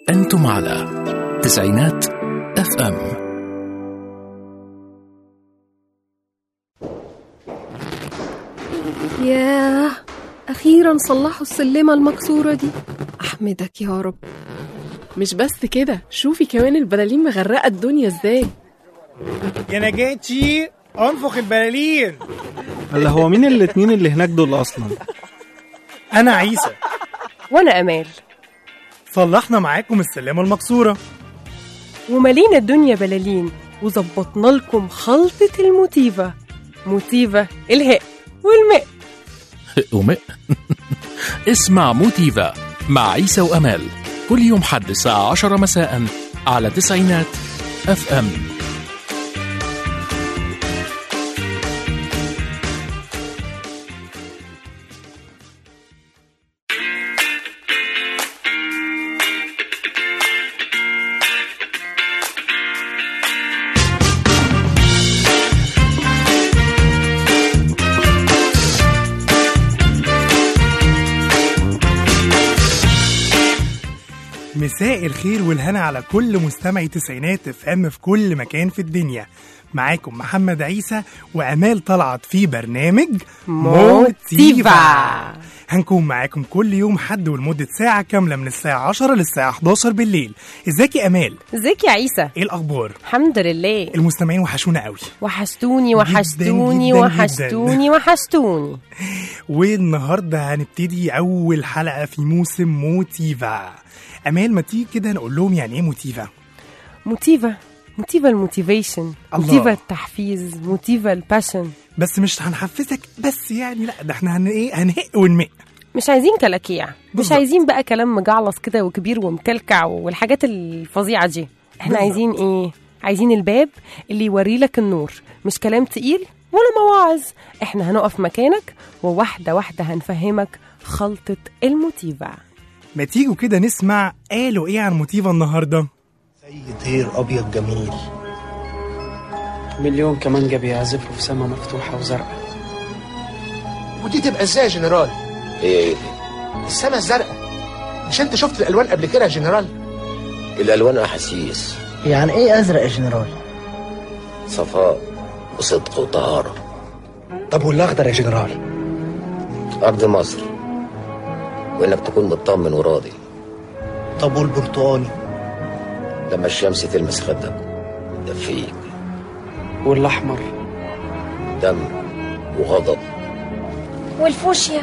أنتم على تسعينات اف ام ياه أخيرا صلحوا السلمة المكسورة دي أحمدك يا رب مش بس كده شوفي كمان البلالين مغرقة الدنيا ازاي يا نجاتي انفخ البلالين هلا هو مين الاتنين اللي هناك دول اصلا انا عيسى وانا امال صلحنا معاكم السلامة المكسورة ومالينا الدنيا بلالين وظبطنا لكم خلطة الموتيفا موتيفا الهاء والماء وماء اسمع موتيفا مع عيسى وأمال كل يوم حد الساعة 10 مساء على تسعينات اف ام مساء الخير والهنا على كل مستمعي تسعينات اف ام في كل مكان في الدنيا معاكم محمد عيسى وامال طلعت في برنامج موتيفا. هنكون معاكم كل يوم حد ولمدة ساعة كاملة من الساعة 10 للساعة 11 بالليل ازيك يا امال ازيك يا عيسى ايه الاخبار الحمد لله المستمعين وحشونا قوي وحشتوني وحشتوني جداً وحشتوني وحشتوني والنهارده هنبتدي اول حلقة في موسم موتيفا امال ما تيجي كده نقول لهم يعني ايه موتيفا موتيفا موتيفا الموتيفيشن الله. موتيفا التحفيز موتيفا الباشن بس مش هنحفزك بس يعني لا ده احنا هن ايه هنهق ونمق مش عايزين كلاكيع مش بالظبط. عايزين بقى كلام مجعلص كده وكبير ومكلكع والحاجات الفظيعه دي احنا بالظبط. عايزين ايه عايزين الباب اللي يوري لك النور مش كلام تقيل ولا مواعظ احنا هنقف مكانك وواحده واحده هنفهمك خلطه الموتيفا ما تيجوا كده نسمع قالوا ايه عن موتيفا النهارده سيد هير أبيض جميل مليون كمانجة بيعزفوا في سما مفتوحة وزرقاء ودي تبقى ازاي يا جنرال؟ ايه السما الزرقاء مش انت شفت الالوان قبل كده يا جنرال؟ الالوان احاسيس يعني إيه أزرق يا جنرال؟ صفاء وصدق وطهاره طب والاخضر يا جنرال؟ ارض مصر وانك تكون مطمن وراضي طب والبرتقاني؟ لما الشمس تلمس خدك تدفيك والأحمر دم وغضب والفوشيا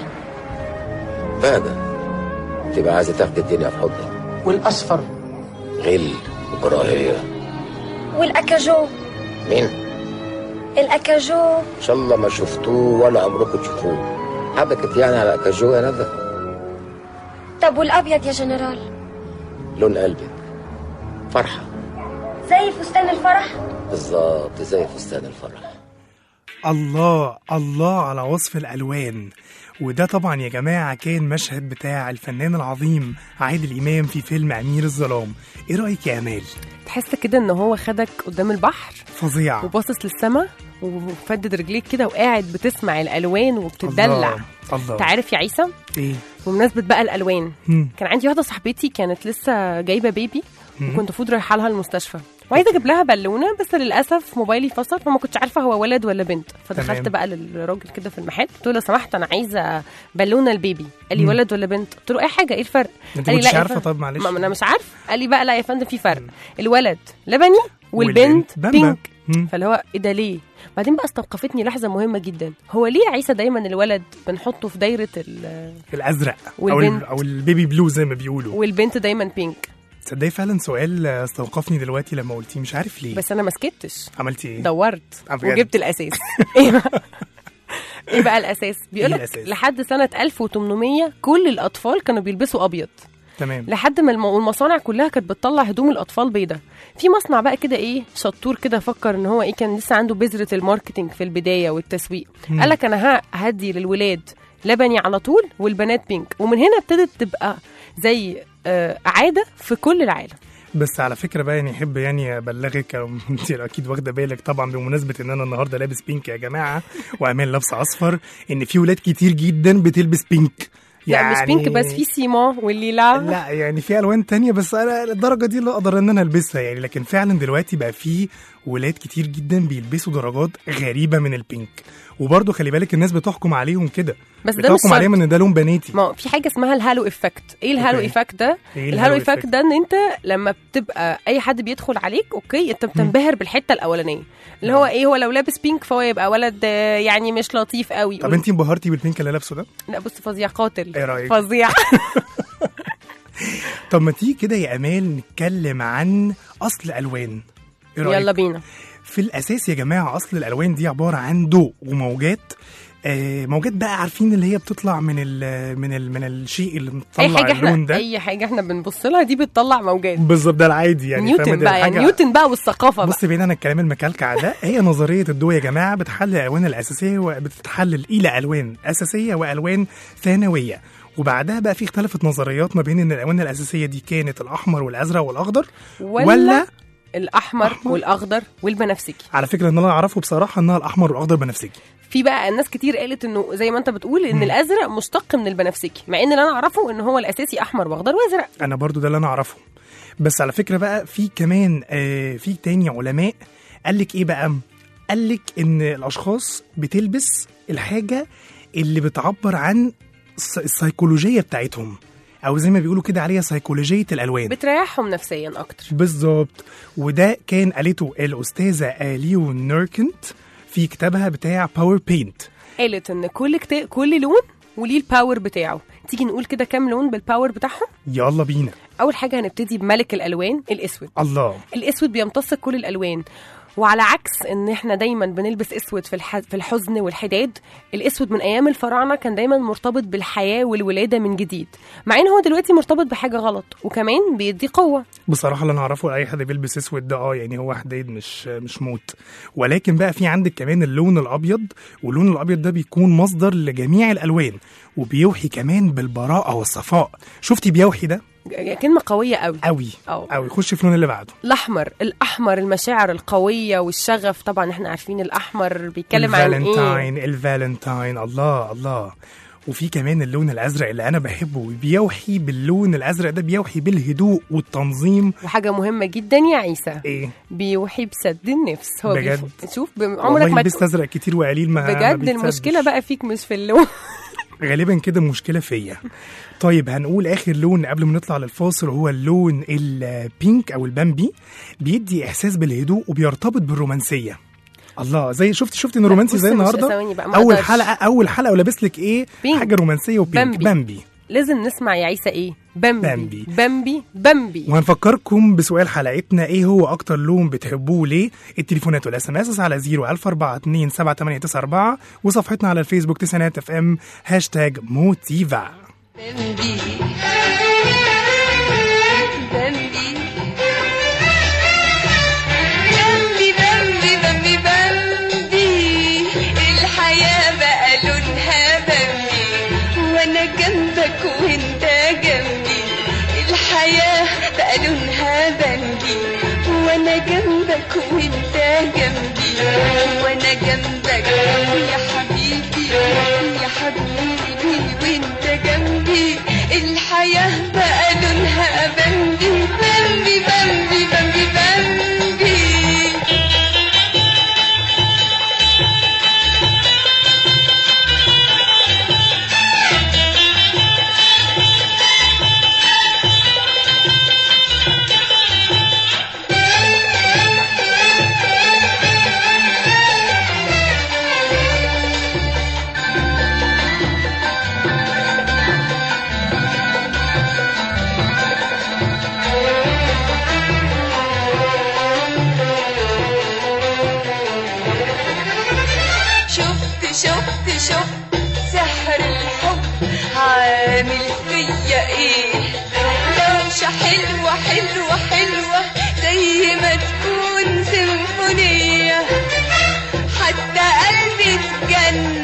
بهجة تبقى عايزة تاخد الدنيا في حضنك والاصفر غل وكراهية والأكاجو مين؟ الأكاجو إن شاء الله ما شفتوه ولا عمركم تشوفوه حبكت يعني على أكاجو يا ندى طب والأبيض يا جنرال لون قلبك فرحة زي فستان الفرح بالظبط زي فستان الفرح الله الله على وصف الالوان وده طبعا يا جماعه كان مشهد بتاع الفنان العظيم عادل امام في فيلم امير الظلام ايه رايك يا امال تحس كده ان هو خدك قدام البحر فظيع وباصص للسما وفدد رجليك كده وقاعد بتسمع الالوان وبتدلع الله الله انت عارف يا عيسى ايه بمناسبه بقى الالوان مم. كان عندي واحده صاحبتي كانت لسه جايبه بيبي مم. وكنت المفروض رايحه لها المستشفى وعايزه اجيب لها بالونه بس للاسف موبايلي فصل فما كنتش عارفه هو ولد ولا بنت فدخلت تمام. بقى للراجل كده في المحل قلت له لو سمحت انا عايزه بالونه البيبي قال لي مم. ولد ولا بنت قلت له اي حاجه ايه الفرق انت قال لي كنتش لا يا عارفه فندم. طب معلش ما ما انا مش عارف قال لي بقى لا يا فندم في فرق الولد لبني والبنت بامبا. بينك مم. فاللي هو ايه ده ليه بعدين بقى استوقفتني لحظه مهمه جدا هو ليه يا عيسى دايما الولد بنحطه في دايره ال- الازرق او والبنت. ال- او البيبي بلو زي ما بيقولوا والبنت دايما بينك تصدقي فعلا سؤال استوقفني دلوقتي لما قلتيه مش عارف ليه بس انا ما سكتش عملتي ايه دورت آه، بجد؟ وجبت الاساس ايه بقى- ايه بقى الاساس بيقول إيه لك الأساس؟ لحد سنه 1800 كل الاطفال كانوا بيلبسوا ابيض تمام لحد ما الم- والمصانع كلها كانت بتطلع هدوم الاطفال بيضة في مصنع بقى كده ايه شطور كده فكر ان هو ايه كان لسه عنده بذره الماركتينج في البدايه والتسويق مم. قال لك انا ه- هدي للولاد لبني على طول والبنات بينك ومن هنا ابتدت تبقى زي آه، عاده في كل العالم بس على فكره بقى يعني احب يعني ابلغك أو انت اكيد واخده بالك طبعا بمناسبه ان انا النهارده لابس بينك يا جماعه وامان لابسه اصفر ان في ولاد كتير جدا بتلبس بينك لا مش بينك بس في سيمون والليلا لا يعني في الوان تانية بس انا الدرجه دي اللي اقدر ان انا البسها يعني لكن فعلا دلوقتي بقى في ولاد كتير جدا بيلبسوا درجات غريبه من البينك وبرضه خلي بالك الناس بتحكم عليهم كده بس ده مش بتحكم شرط. عليهم ان ده لون بناتي ما هو في حاجه اسمها الهالو افكت ايه الهالو أوكي. افكت ده إيه الهالو الهالو افكت ده ان انت لما بتبقى اي حد بيدخل عليك اوكي انت بتنبهر بالحته الاولانيه اللي هو ايه هو لو لابس بينك فهو يبقى ولد آه، يعني مش لطيف قوي طب انت انبهرتي بالبينك اللي لابسه ده لا بص فظيع قاتل إيه رأيك؟ فظيع طب ما تيجي كده يا امال نتكلم عن اصل الوان ايه رايك يلا بينا في الاساس يا جماعه اصل الالوان دي عباره عن ضوء وموجات آه موجات بقى عارفين اللي هي بتطلع من ال من ال من الشيء اللي اي مطلع حاجه اللون احنا ده اي حاجه احنا بنبص لها دي بتطلع موجات بالظبط ده العادي يعني فاهمة؟ نيوتن دي بقى يعني الحاجة- نيوتن بقى والثقافه بقى بص بينا انا الكلام المكلكع ده هي نظريه الضوء يا جماعه بتحلل الالوان الاساسيه وبتتحلل الى الوان اساسيه والوان ثانويه وبعدها بقى في اختلفت نظريات ما بين ان الالوان الاساسيه دي كانت الاحمر والازرق والاخضر ولا, ولا الاحمر والاخضر والبنفسجي على فكره ان انا اعرفه بصراحه انها الاحمر والاخضر بنفسجي في بقى الناس كتير قالت انه زي ما انت بتقول ان الازرق مشتق من البنفسجي مع ان اللي انا اعرفه ان هو الاساسي احمر واخضر وازرق انا برضو ده اللي انا اعرفه بس على فكره بقى في كمان آه في تاني علماء قال لك ايه بقى قال لك ان الاشخاص بتلبس الحاجه اللي بتعبر عن الس- السيكولوجيه بتاعتهم او زي ما بيقولوا كده عليها سيكولوجيه الالوان بتريحهم نفسيا اكتر بالظبط وده كان قالته الاستاذه اليو نيركنت في كتابها بتاع باور بينت قالت ان كل كتا... كل لون وليه الباور بتاعه تيجي نقول كده كام لون بالباور بتاعهم يلا بينا اول حاجه هنبتدي بملك الالوان الاسود الله الاسود بيمتص كل الالوان وعلى عكس ان احنا دايما بنلبس اسود في الح... في الحزن والحداد الاسود من ايام الفراعنه كان دايما مرتبط بالحياه والولاده من جديد مع ان هو دلوقتي مرتبط بحاجه غلط وكمان بيدي قوه بصراحة اللي أنا أعرفه أي حد بيلبس أسود ده أه يعني هو حديد مش مش موت ولكن بقى في عندك كمان اللون الأبيض واللون الأبيض ده بيكون مصدر لجميع الألوان وبيوحي كمان بالبراءة والصفاء شفتي بيوحي ده كلمه قويه قوي قوي أو. قوي خش في اللون اللي بعده الاحمر الاحمر المشاعر القويه والشغف طبعا احنا عارفين الاحمر بيتكلم عن ايه الفالنتاين الفالنتاين الله الله وفي كمان اللون الازرق اللي انا بحبه بيوحي باللون الازرق ده بيوحي بالهدوء والتنظيم وحاجه مهمه جدا يا عيسى ايه بيوحي بسد النفس هو بجد؟ بيف... شوف ب... عمرك والله ما لبست ازرق كتير وقليل ما ما بجد بيتسدش. المشكله بقى فيك مش في اللون غالبا كده المشكله فيا طيب هنقول اخر لون قبل ما نطلع للفاصل هو اللون البينك او البامبي بيدي احساس بالهدوء وبيرتبط بالرومانسيه الله زي شفت شفت ان رومانسي بص زي مش النهارده ثواني بقى، ما اول أقدرش. حلقه اول حلقه ولابس لك ايه بينك. حاجه رومانسيه وبينك بامبي. بامبي لازم نسمع يا عيسى ايه بامبي بامبي. بامبي بامبي وهنفكركم بسؤال حلقتنا ايه هو اكتر لون بتحبوه ليه التليفونات والاس ام اس على 01042 وصفحتنا على الفيسبوك تسعينات اف ام هاشتاج موتيفا بامبي بامبي بامبي بامبي بامبي بامبي الحياة بقى لونها بامبي وانا جنبك وانت جنبي الحياة بقى لونها بامبي وانا جنبك وانت جنبي وانا جنبك يا حبيبي يا حبيبي وانت جنبي الحياة بقى لونها بامبي بامبي بامبي بامبي بامبي شفت شفت شفت سحر الحب عامل فيا ايه دوشة حلوة حلوة حلوة زي ما تكون سيمفونية حتى قلبي اتجن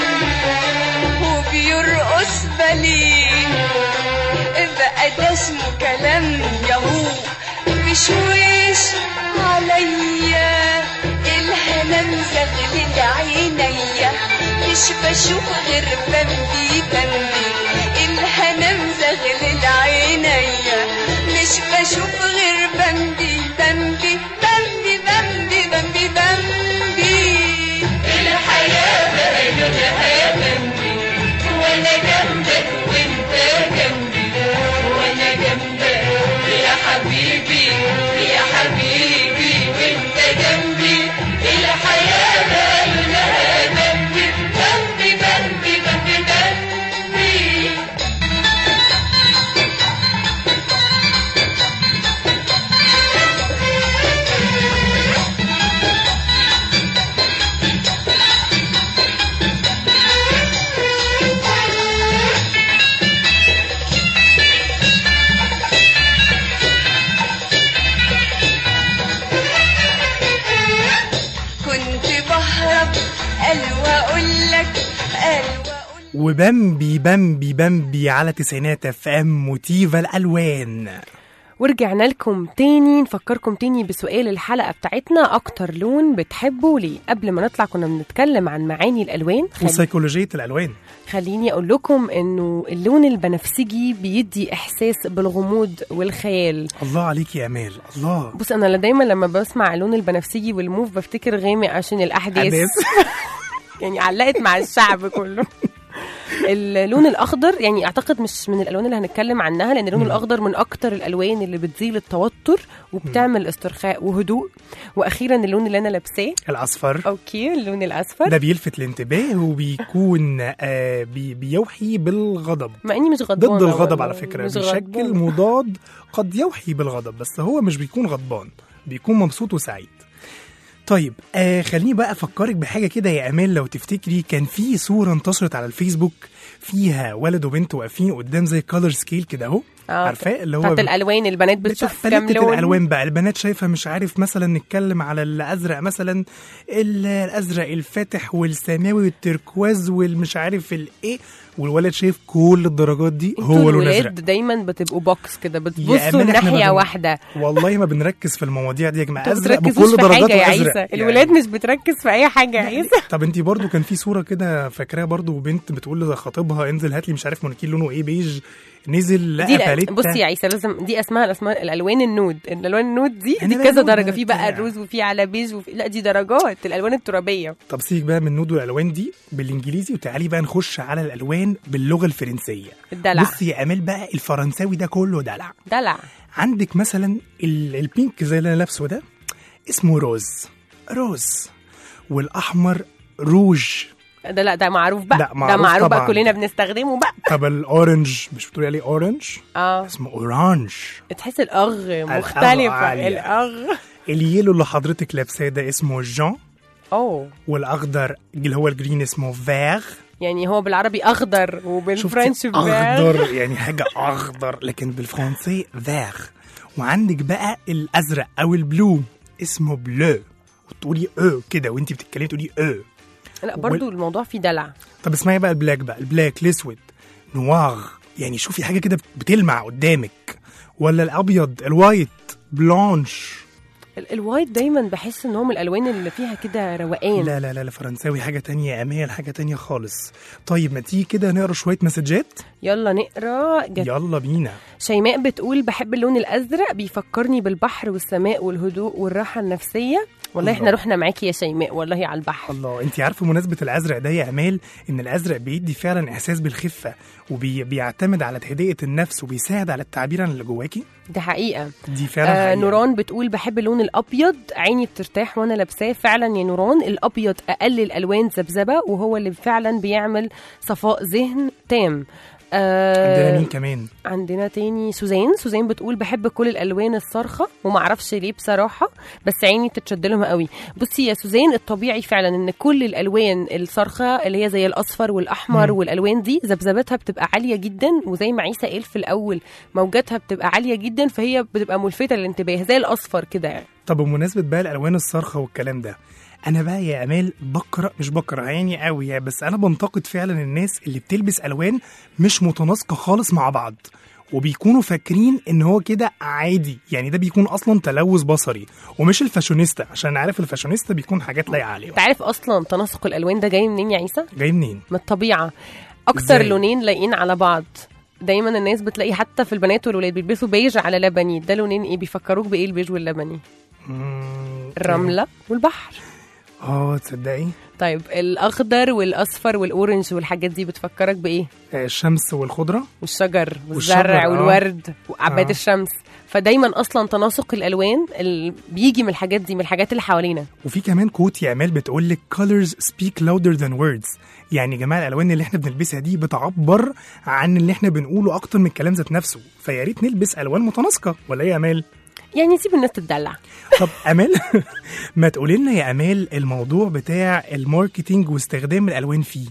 وبيرقص باليه بقى ده اسمه كلام يهو بشويش عليا الهنا مزغلل عينيا مش بشوف غير بمبي بمبي الهنا مزغلل عينيا مش بشوف غير بمبي بمبي بمبي بمبي بمبي بمبي الحياة بقى بمبي وانا جنبك وانت جنبي وانا جنبك يا حبيبي يا حبيبي وانت جنبي الحياة بقى بمبي بمبي بمبي بمبي بمبي كنت بهرب قال واقول لك قال وبمبي بمبي بمبي على تسعينات اف ام موتيفا الالوان ورجعنا لكم تاني نفكركم تاني بسؤال الحلقة بتاعتنا أكتر لون بتحبه ليه قبل ما نطلع كنا بنتكلم عن معاني الألوان خلي وسيكولوجيه الالوان خليني أقول لكم إنه اللون البنفسجي بيدي إحساس بالغموض والخيال الله عليك يا امال الله بص أنا دايما لما بسمع اللون البنفسجي والموف بفتكر غامق عشان الأحداث أحداث. يعني علقت مع الشعب كله اللون الاخضر يعني اعتقد مش من الالوان اللي هنتكلم عنها لان اللون مم. الاخضر من اكتر الالوان اللي بتزيل التوتر وبتعمل استرخاء وهدوء واخيرا اللون اللي انا لابساه الاصفر اوكي اللون الاصفر ده بيلفت الانتباه وبيكون آه بي بيوحي بالغضب مع اني مش غضبانه ضد الغضب والله، على فكره مش بشكل غضبانة. مضاد قد يوحي بالغضب بس هو مش بيكون غضبان بيكون مبسوط وسعيد طيب آه خليني بقى افكرك بحاجه كده يا امال لو تفتكري كان في صوره انتشرت على الفيسبوك فيها ولد وبنت واقفين قدام زي كولر سكيل كده اهو آه، عارفاه اللي هو بتاعت الالوان البنات بتشوف كام باليتة لون الالوان بقى البنات شايفه مش عارف مثلا نتكلم على الازرق مثلا ال- الازرق الفاتح والسماوي والتركواز والمش عارف الايه والولد شايف كل الدرجات دي انتوا هو لون ازرق الولاد دايما بتبقوا بوكس كده يا بتبصوا أمان إحنا ناحيه ما بن- واحده والله ما بنركز في المواضيع دي يا جماعه انتوا ازرق بتركزوش بكل في درجاته حاجه يا ازرق عيسى الولاد مش بتركز في اي حاجه يا عيسى طب انت برضو كان في صوره كده فاكراها برضو بنت بتقول لخطيبها انزل هات لي مش عارف مونيكير لونه ايه بيج نزل لقى دي لا باليتا بصي يا عيسى لازم دي اسمها الاسماء الالوان النود الالوان النود دي أنا دي بقى كذا نود درجه ده في بقى بتاع. الروز وفي على بيج وفي لا دي درجات الالوان الترابيه طب سيبك بقى من نود والالوان دي بالانجليزي وتعالي بقى نخش على الالوان باللغه الفرنسيه الدلع بصي يا امال بقى الفرنساوي ده كله دلع دلع عندك مثلا ال- البينك زي اللي انا لابسه ده اسمه روز روز والاحمر روج ده لا ده معروف بقى لا، ده معروف معروف بقى طبعاً. كلنا بنستخدمه بقى طب الاورنج مش بتقولي عليه اورنج اه اسمه اورانج تحس الاغ مختلفه عالية. الاغ اليلو اللي حضرتك لابساه ده اسمه جان اوه والاخضر اللي هو الجرين اسمه فيغ يعني هو بالعربي اخضر وبالفرنش شفتي بياغ. اخضر يعني حاجه اخضر لكن بالفرنسي فيغ وعندك بقى الازرق او البلو اسمه بلو وتقولي او كده وانت بتتكلمي تقولي او لا برضو الموضوع فيه دلع طب اسمعي بقى البلاك بقى البلاك الاسود نواغ يعني شوفي حاجه كده بتلمع قدامك ولا الابيض الوايت بلانش ال- الوايت دايما بحس ان هو من الالوان اللي فيها كده روقان لا لا لا الفرنساوي حاجه تانية يا امال حاجه تانية خالص طيب ما تيجي كده نقرا شويه مسجات يلا نقرا جت يلا بينا شيماء بتقول بحب اللون الازرق بيفكرني بالبحر والسماء والهدوء والراحه النفسيه والله احنا الله. رحنا معاكي يا شيماء والله على البحر الله انت عارفه مناسبه الازرق ده يا امال ان الازرق بيدي فعلا احساس بالخفه وبيعتمد على تهدئه النفس وبيساعد على التعبير عن اللي جواكي دي حقيقه دي فعلا آه حقيقة. نوران بتقول بحب اللون الابيض عيني بترتاح وانا لابساه فعلا يا نوران الابيض اقل الالوان ذبذبه وهو اللي فعلا بيعمل صفاء ذهن تام آه عندنا مين كمان عندنا تاني سوزان سوزان بتقول بحب كل الالوان الصارخه ومعرفش ليه بصراحه بس عيني بتتشد لهم قوي بصي يا سوزان الطبيعي فعلا ان كل الالوان الصارخه اللي هي زي الاصفر والاحمر مم. والالوان دي ذبذبتها بتبقى عاليه جدا وزي ما عيسى قال في الاول موجاتها بتبقى عاليه جدا فهي بتبقى ملفته للانتباه زي الاصفر كده يعني طب بمناسبه بقى الالوان الصارخه والكلام ده انا بقى يا امال بقرا مش بقرا يعني قوي يعني بس انا بنتقد فعلا الناس اللي بتلبس الوان مش متناسقه خالص مع بعض وبيكونوا فاكرين ان هو كده عادي يعني ده بيكون اصلا تلوث بصري ومش الفاشونيستا عشان عارف الفاشونيستا بيكون حاجات لايقه عليهم انت عارف اصلا تناسق الالوان ده جاي منين يا عيسى جاي منين من الطبيعه اكتر إزاي؟ لونين لايقين على بعض دايما الناس بتلاقي حتى في البنات والولاد بيلبسوا بيج على لبني ده لونين ايه بيفكروك بايه البيج واللبني مم، الرمله والبحر اه تصدقي طيب الاخضر والاصفر والاورنج والحاجات دي بتفكرك بايه آه، الشمس والخضره والشجر والشجر، والزرع آه. والورد وعباد آه. الشمس فدايما اصلا تناسق الالوان اللي بيجي من الحاجات دي من الحاجات اللي حوالينا وفي كمان كوت يا امال بتقول لك colors speak louder than words يعني يا جماعه الالوان اللي احنا بنلبسها دي بتعبر عن اللي احنا بنقوله اكتر من الكلام ذات نفسه فيا ريت نلبس الوان متناسقه ولا ايه يا امال يعني سيب الناس تتدلع طب امال ما تقولي لنا يا امال الموضوع بتاع الماركتينج واستخدام الالوان فيه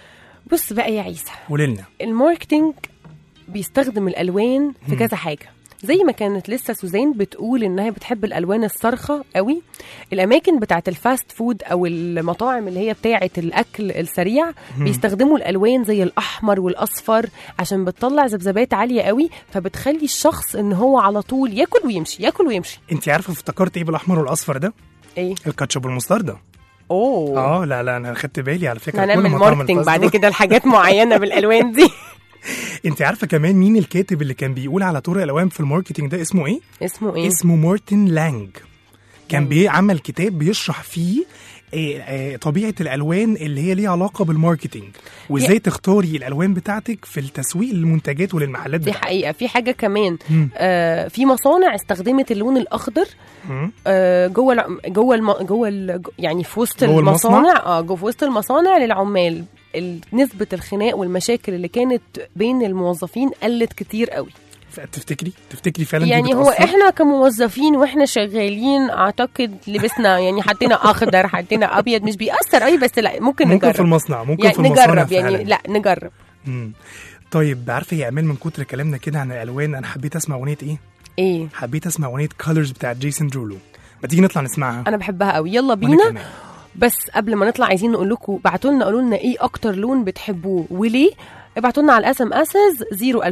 بص بقى يا عيسى قولي لنا الماركتينج بيستخدم الالوان في مم. كذا حاجه زي ما كانت لسه سوزان بتقول انها بتحب الالوان الصارخه قوي الاماكن بتاعه الفاست فود او المطاعم اللي هي بتاعه الاكل السريع مم. بيستخدموا الالوان زي الاحمر والاصفر عشان بتطلع ذبذبات عاليه قوي فبتخلي الشخص ان هو على طول ياكل ويمشي ياكل ويمشي انت عارفه افتكرت ايه بالاحمر والاصفر ده ايه الكاتشب والمستردة اوه اه لا لا انا خدت بالي على فكره كل هنعمل مطاعم ماركتينج الفاست بعد فود. كده لحاجات معينه بالالوان دي انت عارفه كمان مين الكاتب اللي كان بيقول على طرق الالوان في الماركتينج ده اسمه ايه اسمه ايه اسمه مارتن لانج كان بيعمل كتاب بيشرح فيه آه، آه، طبيعه الالوان اللي هي ليها علاقه بالماركتينج وازاي تختاري الالوان بتاعتك في التسويق للمنتجات وللمحلات دي بتاعتك حقيقه في حاجه كمان مم. آه في مصانع استخدمت اللون الاخضر مم. آه جوه الع- جوه الم... جوه ال... يعني في وسط جوه المصنع؟ المصانع اه جوه في وسط المصانع للعمال ال- نسبة الخناق والمشاكل اللي كانت بين الموظفين قلت كتير قوي ف- تفتكري تفتكري فعلا دي يعني هو بتأثر؟ احنا كموظفين واحنا شغالين اعتقد لبسنا يعني حطينا اخضر حطينا ابيض مش بيأثر قوي بس لا ممكن نجرب ممكن في المصنع ممكن يعني في المصانع نجرب يعني فعلاً. لا نجرب مم. طيب عارفه يا امال من كتر كلامنا كده عن الالوان انا حبيت اسمع اغنيه ايه ايه حبيت اسمع اغنيه كولرز بتاعت جيسون جولو ما تيجي نطلع نسمعها انا بحبها قوي يلا وأنا بينا كمان. بس قبل ما نطلع عايزين نقول لكم ابعتوا لنا قولوا لنا ايه اكتر لون بتحبوه وليه ابعتوا لنا على الاس ام اسز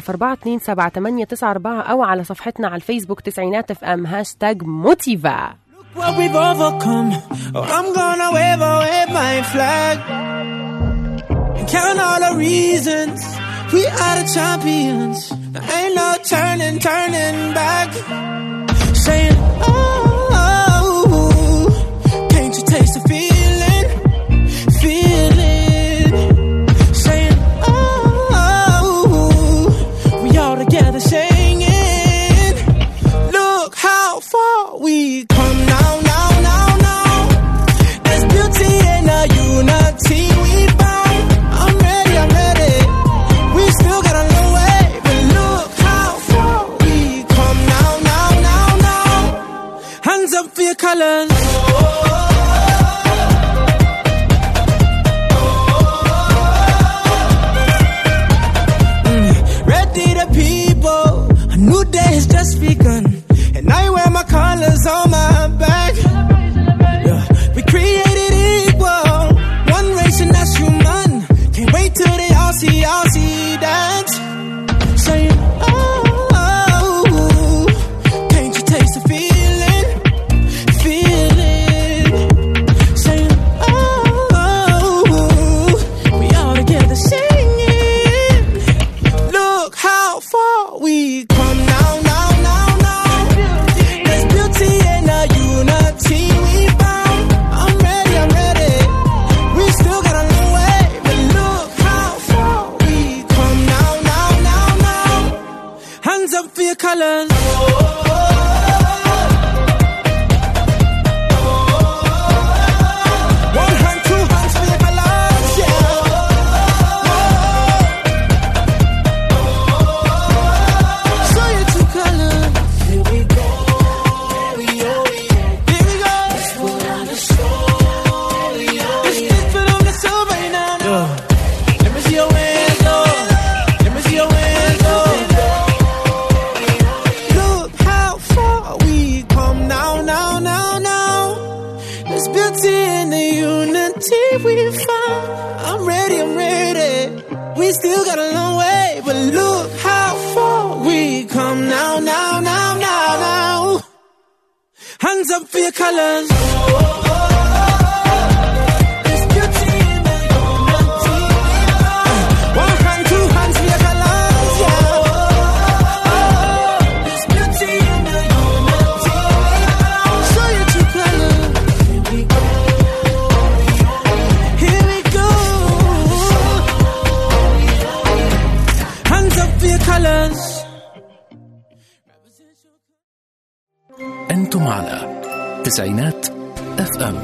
004278994 او على صفحتنا على الفيسبوك تسعينات اف ام هاشتاج موتيفا what we've overcome. Oh, I'm gonna wave away my flag and count all the reasons we are the champions. There ain't no turning, turning back. Saying, oh, can't you taste the feeling? Feeling. Saying, oh, we all together singing. Look how far we come now, now, now, now. There's beauty in the unity we found. I'm ready, I'm ready. We still got a long way, but look how far we come now, now, now, now. Hands up for your colors. Ready the people, a new day has just begun. And I wear my colors on my back. Yeah. We created equal, one race and that's human. Can't wait till they all see, all see that. Saying, oh, oh, can't you taste the feeling? Feeling. Saying, oh, oh, we all together singing. Look how far we come now, now, now, now. There's beauty in the unity we found. I'm ready, I'm ready. We still got a long way, but look how far we come now, now, now, now. Hands up for your colors. One hand, two hands for your colors, yeah. Show your true colors. Here we go. Here we go. Let's put on the show. Let's put on the show right now. Let me see your hands, though. Let me see your hands, though. Look how far we come now, now, now, now. There's beauty in the unity we found. I'm ready, I'm ready. We still got a long way, but look how far we come now, now, now, now, now. Hands up for your colors. There's beauty in the unity we found. One أنتم على تسعينات اف ام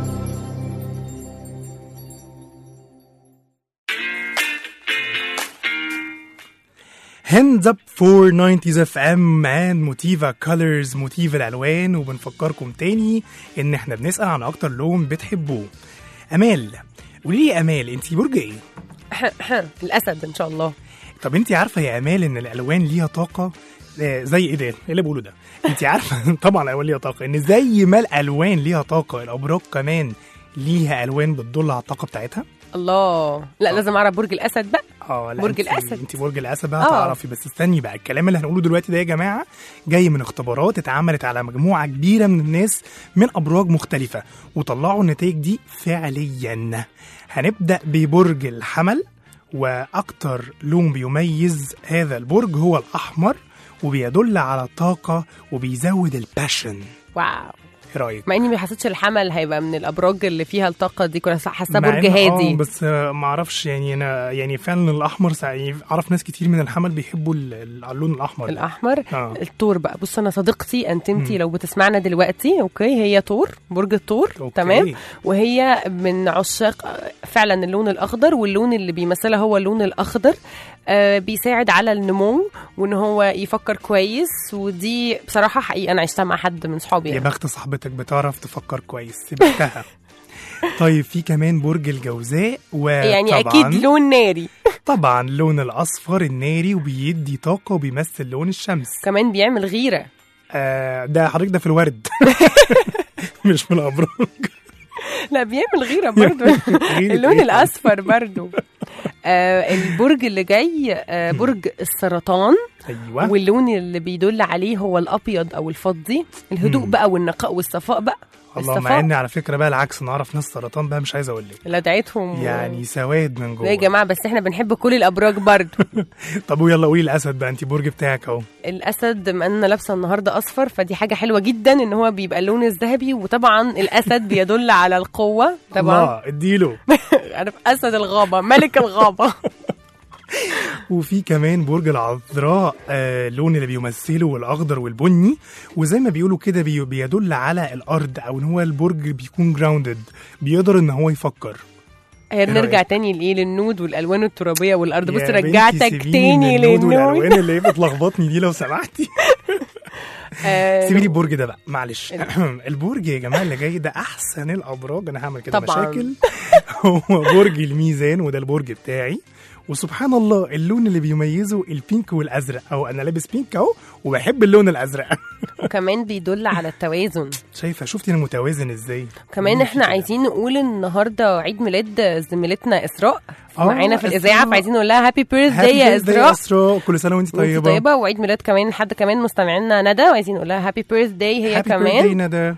هاندز اب فور 90s اف ام مان موتيفا كولرز موتيف الالوان وبنفكركم تاني ان احنا بنسال عن اكتر لون بتحبوه امال قولي لي يا امال انت برج ايه الاسد ان شاء الله طب انت عارفه يا امال ان الالوان ليها طاقه آه، زي ايه ده ايه اللي بقوله ده انت عارفه طبعا الالوان ليها طاقه ان زي ما الالوان ليها طاقه الابراج كمان ليها الوان بتدل على الطاقه بتاعتها الله لا لازم اعرف برج الاسد بقى اه لا برج انت- الأسد. انت برج الاسد بقى آه. هتعرفي بس استني بقى الكلام اللي هنقوله دلوقتي ده يا جماعه جاي من اختبارات اتعملت على مجموعه كبيره من الناس من ابراج مختلفه وطلعوا النتائج دي فعليا هنبدا ببرج الحمل واكتر لون بيميز هذا البرج هو الاحمر وبيدل على الطاقه وبيزود الباشن واو ايه رايك مع اني ما حسيتش الحمل هيبقى من الابراج اللي فيها الطاقه دي كنت حاساه مع برج إن- آه، هادي بس آه، ما اعرفش يعني انا يعني فعلا الاحمر سا- يعني اعرف ناس كتير من الحمل بيحبوا ال- ال- اللون الاحمر ده. الاحمر آه. الثور بقى بص انا صديقتي انتمتي مم. لو بتسمعنا دلوقتي اوكي هي ثور برج الثور أوكي. تمام وهي من عشاق فعلا اللون الاخضر واللون اللي بيمثلها هو اللون الاخضر آه بيساعد على النمو وان هو يفكر كويس ودي بصراحه حقيقه انا عشتها مع حد من صحابي يا يعني. بخت صاحبتك بتعرف تفكر كويس سبتها طيب في كمان برج الجوزاء وطبعا يعني اكيد لون ناري طبعا اللون الاصفر الناري وبيدي طاقه وبيمثل لون الشمس كمان بيعمل غيره آه ده حضرتك ده في الورد مش في الابراج لا بيعمل غيره برضو غيرة اللون إيه؟ الاصفر برضو آه البرج اللي جاي آه برج السرطان ايوه واللون اللي بيدل عليه هو الابيض او الفضي الهدوء مم. بقى والنقاء والصفاء بقى الله مع الصفاء ان على فكره بقى العكس نعرف ناس سرطان بقى مش عايز اقول لك لدعتهم يعني سواد من لا يا جوه جماعه بس احنا بنحب كل الابراج برضو طب ويلا قولي الاسد بقى انت برج بتاعك اهو الاسد بما ان انا لابسه النهارده اصفر فدي حاجه حلوه جدا ان هو بيبقى اللون الذهبي وطبعا الاسد بيدل على القوه طبعا الله اديله عارف اسد الغابه ملك الغابه وفي كمان برج العذراء آه اللون اللي بيمثله الاخضر والبني وزي ما بيقولوا كده بي بيدل على الارض او ان هو البرج بيكون جراوندد بيقدر ان هو يفكر هي نرجع رأيك؟ تاني لايه للنود والالوان الترابيه والارض بص يا بنتي رجعتك سيبيني تاني من النود للنود والالوان اللي هي بتلخبطني دي لو سمحتي آه، سيبي لي البرج ده بقى معلش البرج يا جماعه اللي جاي ده احسن الابراج انا هعمل كده طبعاً. مشاكل هو برج الميزان وده البرج بتاعي وسبحان الله اللون اللي بيميزه البينك والازرق او انا لابس بينك اهو وبحب اللون الازرق وكمان بيدل على التوازن شايفه شفتي انا متوازن ازاي كمان احنا عايزين نقول النهارده عيد ميلاد زميلتنا اسراء آه، معانا في الاذاعه إسراء. فعايزين نقول لها هابي بيرث Happy داي يا birthday يا اسراء اسراء كل سنه وانت وانت طيبه طيبه وعيد ميلاد كمان حد كمان مستمعينا ندى وعايزين نقول لها هابي بيرث داي هي Happy birthday كمان ندى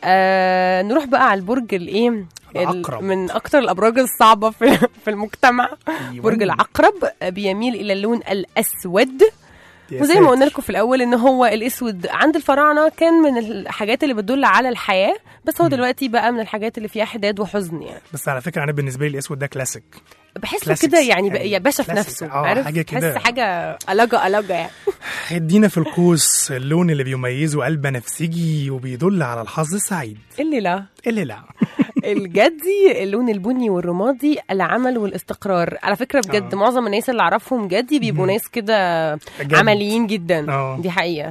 آه نروح بقى على البرج الايه ال- العقرب. من اكتر الابراج الصعبه في في المجتمع أيوة. برج العقرب بيميل الى اللون الاسود يا وزي ما قلنا ساتر. لكم في الاول ان هو الاسود عند الفراعنه كان من الحاجات اللي بتدل على الحياه بس هو دلوقتي بقى من الحاجات اللي فيها حداد وحزن يعني بس على فكره انا بالنسبه لي الاسود ده كلاسيك بحسه Classics كده يعني, بقى يعني يا باشا في classic. نفسه آه، عارف حاجة كده. تحس حاجه ألجة ألجة يعني ادينا في القوس اللون اللي بيميزه قلب بنفسجي وبيدل على الحظ السعيد اللي لا اللي لا الجدي اللون البني والرمادي العمل والاستقرار على فكره بجد آه. معظم الناس اللي اعرفهم جدي بيبقوا مم. ناس كده جد. عمليين جدا آه. دي حقيقه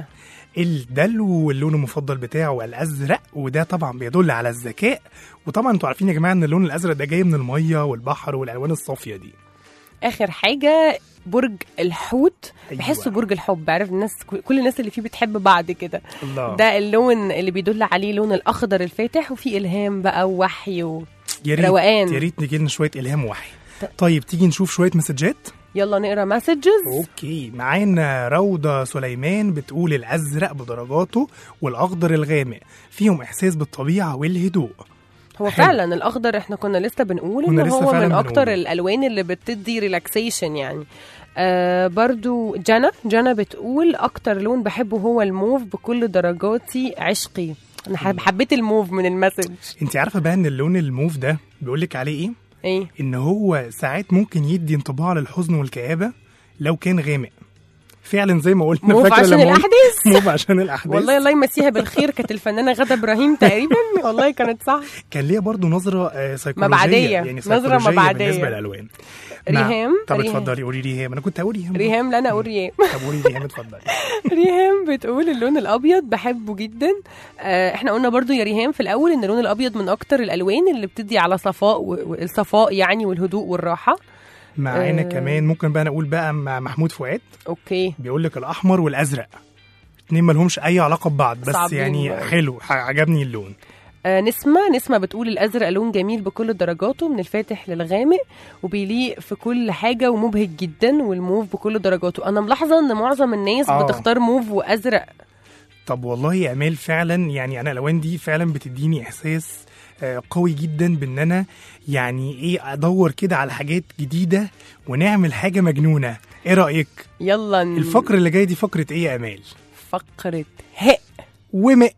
الدلو اللون المفضل بتاعه الازرق وده طبعا بيدل على الذكاء وطبعا انتوا عارفين يا جماعه ان اللون الازرق ده جاي من الميه والبحر والالوان الصافيه دي اخر حاجه برج الحوت أيوة. بحسه برج الحب عارف الناس كل الناس اللي فيه بتحب بعض كده الله ده اللون اللي بيدل عليه لون الاخضر الفاتح وفيه الهام بقى ووحي و... يا ريت روقان. يا ريت نجي لنا شويه الهام وحي طيب تيجي نشوف شويه مسجات يلا نقرا مسجز اوكي معانا روضة سليمان بتقول الازرق بدرجاته والاخضر الغامق فيهم احساس بالطبيعه والهدوء هو حلو. فعلا الاخضر احنا كنا لسه بنقول كنا ان لسه هو فعلا من اكتر بنقول. الالوان اللي بتدي ريلاكسيشن يعني آه برضو جنى جنى بتقول اكتر لون بحبه هو الموف بكل درجاتي عشقي انا حب- حبيت الموف من المسج انت عارفه بقى ان اللون الموف ده بيقول لك عليه ايه ايه ان هو ساعات ممكن يدي انطباع للحزن والكآبه لو كان غامق فعلا زي ما قلنا موف فاكرة عشان لما قلنا- الأحداث. موف عشان الاحداث والله الله يمسيها بالخير كانت الفنانه غاده ابراهيم تقريبا والله كانت صح كان ليها برضو نظره آه، سيكولوجيه مبعدية. يعني نظرة سيكولوجية مبعدية. بالنسبه للالوان مع- ريهام طب ريهام. اتفضلي قولي ريهام انا كنت هقول ريهام ريهام لا انا اقول ريهام طب قولي ريهام اتفضلي ريهام بتقول اللون الابيض بحبه جدا آه، احنا قلنا برضو يا ريهام في الاول ان اللون الابيض من اكتر الالوان اللي بتدي على صفاء و- والصفاء يعني والهدوء والراحه معانا آه. كمان ممكن بقى نقول بقى مع محمود فؤاد اوكي بيقول لك الاحمر والازرق اتنين مالهمش اي علاقه ببعض بس صعبين يعني بقى. حلو ح- عجبني اللون آه، نسمة نسمة بتقول الأزرق لون جميل بكل درجاته من الفاتح للغامق وبيليق في كل حاجة ومبهج جدا والموف بكل درجاته أنا ملاحظة إن معظم الناس آه. بتختار موف وأزرق طب والله يا امال فعلا يعني انا الالوان دي فعلا بتديني احساس آه، قوي جدا بان انا يعني ايه ادور كده على حاجات جديده ونعمل حاجه مجنونه ايه رايك يلا ن- الفقره اللي جايه دي فقره ايه يا امال فقرة هاء وماء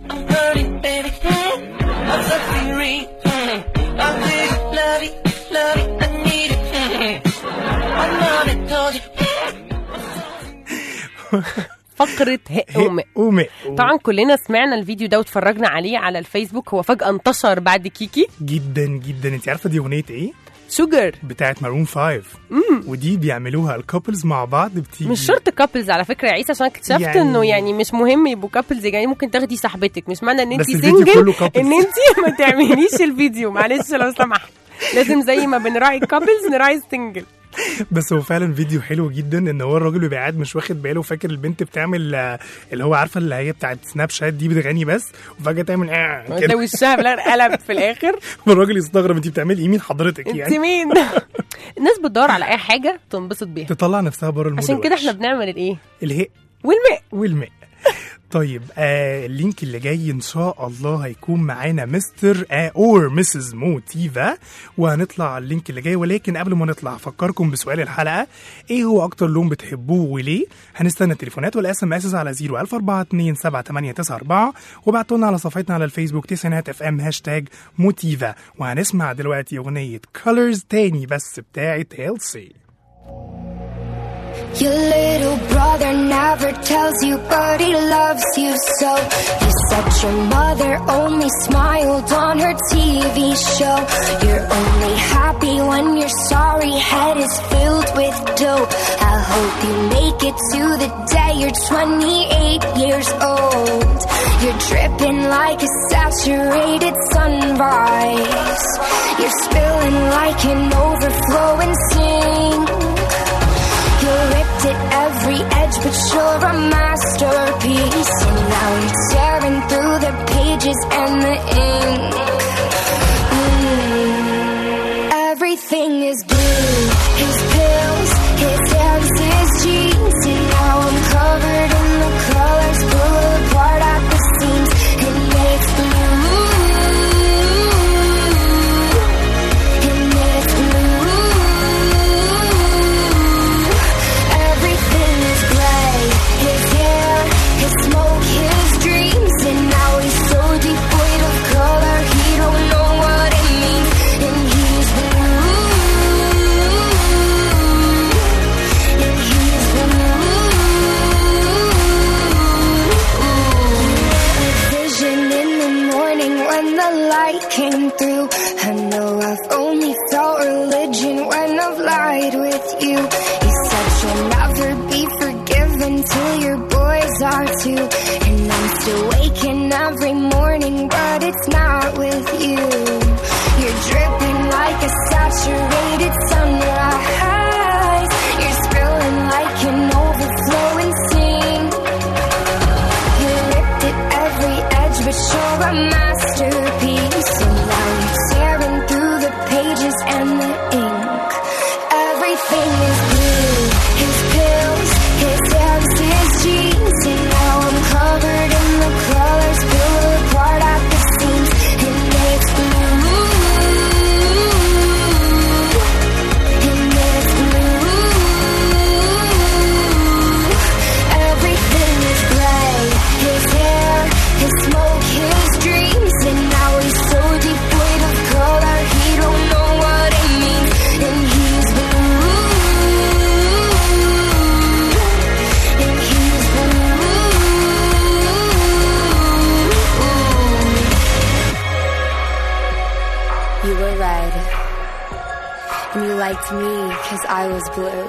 فقرة هاء وماء وماء طبعا كلنا سمعنا الفيديو ده واتفرجنا عليه على الفيسبوك هو فجأة انتشر بعد كيكي جدا جدا انت عارفه دي اغنيه ايه شوجر بتاعت مارون 5 ودي بيعملوها الكابلز مع بعض بتيجي مش شرط كابلز على فكره يا عيسى عشان اكتشفت يعني- يعني انه يعني مش مهم يبقوا كابلز يعني ممكن تاخدي صاحبتك مش معنى ان انت بس الفيديو سنجل كله couples. ان انت ما تعمليش الفيديو معلش لو سمحت لازم زي ما بنراعي الكابلز نراعي السنجل بس هو فعلا فيديو حلو جدا ان هو الراجل بيبقى قاعد مش واخد باله فاكر البنت بتعمل آه، اللي هو عارفه اللي هي بتاعت سناب شات دي بتغني بس وفجاه تعمل آه ده كده وشها بلا قلب في الاخر والراجل يستغرب انت بتعملي ايه مين حضرتك انت يعني مين الناس بتدور على اي حاجه تنبسط بيها تطلع نفسها بره المود عشان كده الوحش. احنا بنعمل الايه الهاء والماء والماء طيب آه اللينك اللي جاي ان شاء الله هيكون معانا مستر آه اور مسز موتيفا وهنطلع على اللينك اللي جاي ولكن قبل ما نطلع افكركم بسؤال الحلقه ايه هو اكتر لون بتحبوه وليه هنستنى التليفونات والاس ام اس على 014278994 وابعتوا لنا على صفحتنا على الفيسبوك تسعينات اف ام هاشتاج موتيفا وهنسمع دلوقتي اغنيه كولرز تاني بس بتاعت هيلسي Your little brother never tells you, but he loves you so. You said your mother only smiled on her TV show. You're only happy when your sorry head is filled with dope. I hope you make it to the day you're 28 years old. You're dripping like a saturated sunrise. You're spilling like an overflowing sink. You ripped at every edge, but you're a masterpiece. And now you're tearing through the pages and the ink. Mm. Everything is blue. His pills, his hands, his jeans. And now I'm covered in the colors, pull apart at the seams. And it's blue. And it's blue. Everything is gray. His hair, his smoke, his dreams. And now he's so devoid of color, he don't know what it means. And he's blue. And he's blue. Vision in the morning when the light came through. I know I've only felt religion when I've lied with you. You said you'll never be forgiven till your boys are too. And I'm still waking every morning, but it's not with you. You're dripping like a saturated sunrise. You're spilling like an overflowing sink. You ripped at every edge, but you're a masterpiece. And now you're tearing through the pages and the ink. Everything is blue. His pills, his hands, his jeans. And now I'm covered in the colors, pull apart at the seams. And it's blue. And you liked me cause I was blue.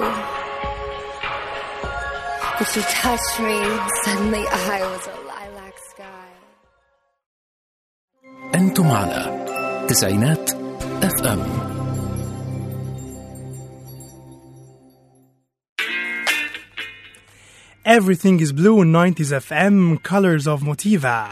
But you touched me, suddenly I was a lilac sky. أنتم على تسعينات اف ام Everything is blue in 90s FM Colors of Motiva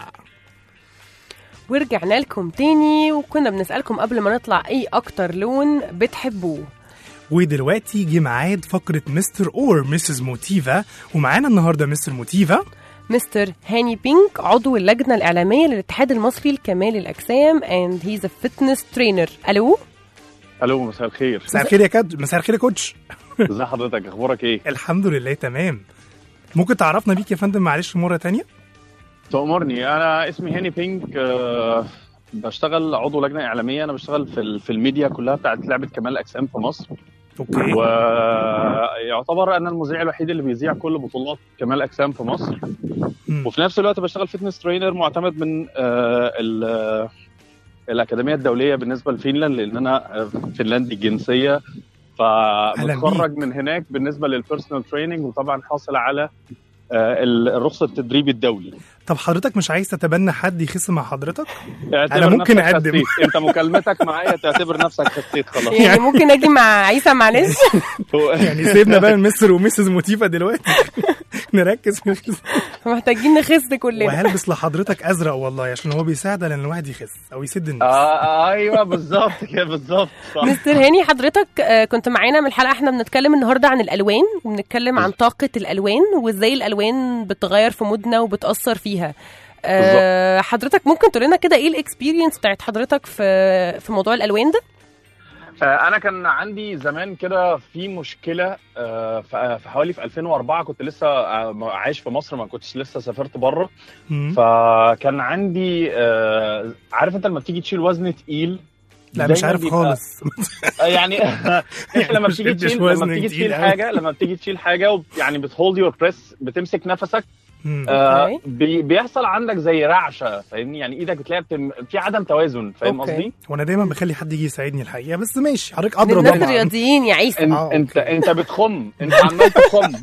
ورجعنا لكم تاني وكنا بنسألكم قبل ما نطلع ايه اكتر لون بتحبوه ودلوقتي جه ميعاد فقرة مستر اور مسز موتيفا ومعانا النهارده مستر موتيفا مستر هاني بينك عضو اللجنة الإعلامية للاتحاد المصري لكمال الأجسام and he's a fitness trainer ألو الو مساء الخير مساء الخير يا كاد مساء الخير يا كوتش ازي حضرتك اخبارك ايه الحمد لله تمام ممكن تعرفنا بيك يا فندم معلش مرة تانية تأمرني انا اسمي هاني بينك آه، بشتغل عضو لجنه اعلاميه انا بشتغل في ال- في الميديا كلها بتاعت لعبه كمال الاجسام في مصر اوكي ويعتبر انا المذيع الوحيد اللي بيذيع كل بطولات كمال الاجسام في مصر وفي نفس الوقت بشتغل فيتنس ترينر معتمد من آه، ال- آه، الاكاديميه الدوليه بالنسبه لفنلند لان انا آه، فنلندي الجنسيه أهلاً فمتخرج من هناك بالنسبه للبيرسونال تريننج وطبعا حاصل على آه، ال- الرخصه التدريبي الدولي طب حضرتك مش عايز تتبنى حد يخس مع حضرتك؟ اعتبر انا ممكن نفسك اقدم خسيت. انت مكالمتك معايا تعتبر نفسك خسيت خلاص يعني ممكن أجي مع عيسى معلش يعني سيبنا بقى المستر ومسز موتيفا دلوقتي نركز في الخس. محتاجين نخس كلنا وهلبس لحضرتك ازرق والله عشان هو بيساعد على ان الواحد يخس او يسد النفس آه ايوه بالظبط كده بالظبط صح. مستر هاني حضرتك آه، كنت معانا من الحلقه احنا بنتكلم النهارده عن الالوان وبنتكلم عن طاقه الالوان وازاي الالوان بتغير في مودنا وبتاثر فيها آه، حضرتك ممكن تقول لنا كده ايه الاكسبيرينس بتاعت حضرتك في في موضوع الالوان ده آه، انا كان عندي زمان كده في مشكله آه، في في حوالي في 2004 كنت لسه آه، عايش في مصر ما كنتش لسه سافرت بره مم. فكان عندي آه، عارف انت لما بتيجي تشيل وزن تقيل لا مش دايماً عارف بيبقى- خالص آه، يعني انت لما مش بتيجي قدش تشيل وزن لما بتيجي تقيل تشيل أوي. حاجه لما بتيجي تشيل حاجه وب- يعني بتهولد يور بريس بتمسك نفسك مم. آه بي بيحصل عندك زي رعشه فاهمني يعني ايدك بتلاقي بتم... في عدم توازن فاهم أوكي. قصدي؟ وانا دايما بخلي حد يجي يساعدني الحقيقه بس ماشي حضرتك من ادرى الناس طبعا الرياضيين يا عيسى انت آه، انت انت بتخم انت عمال تخم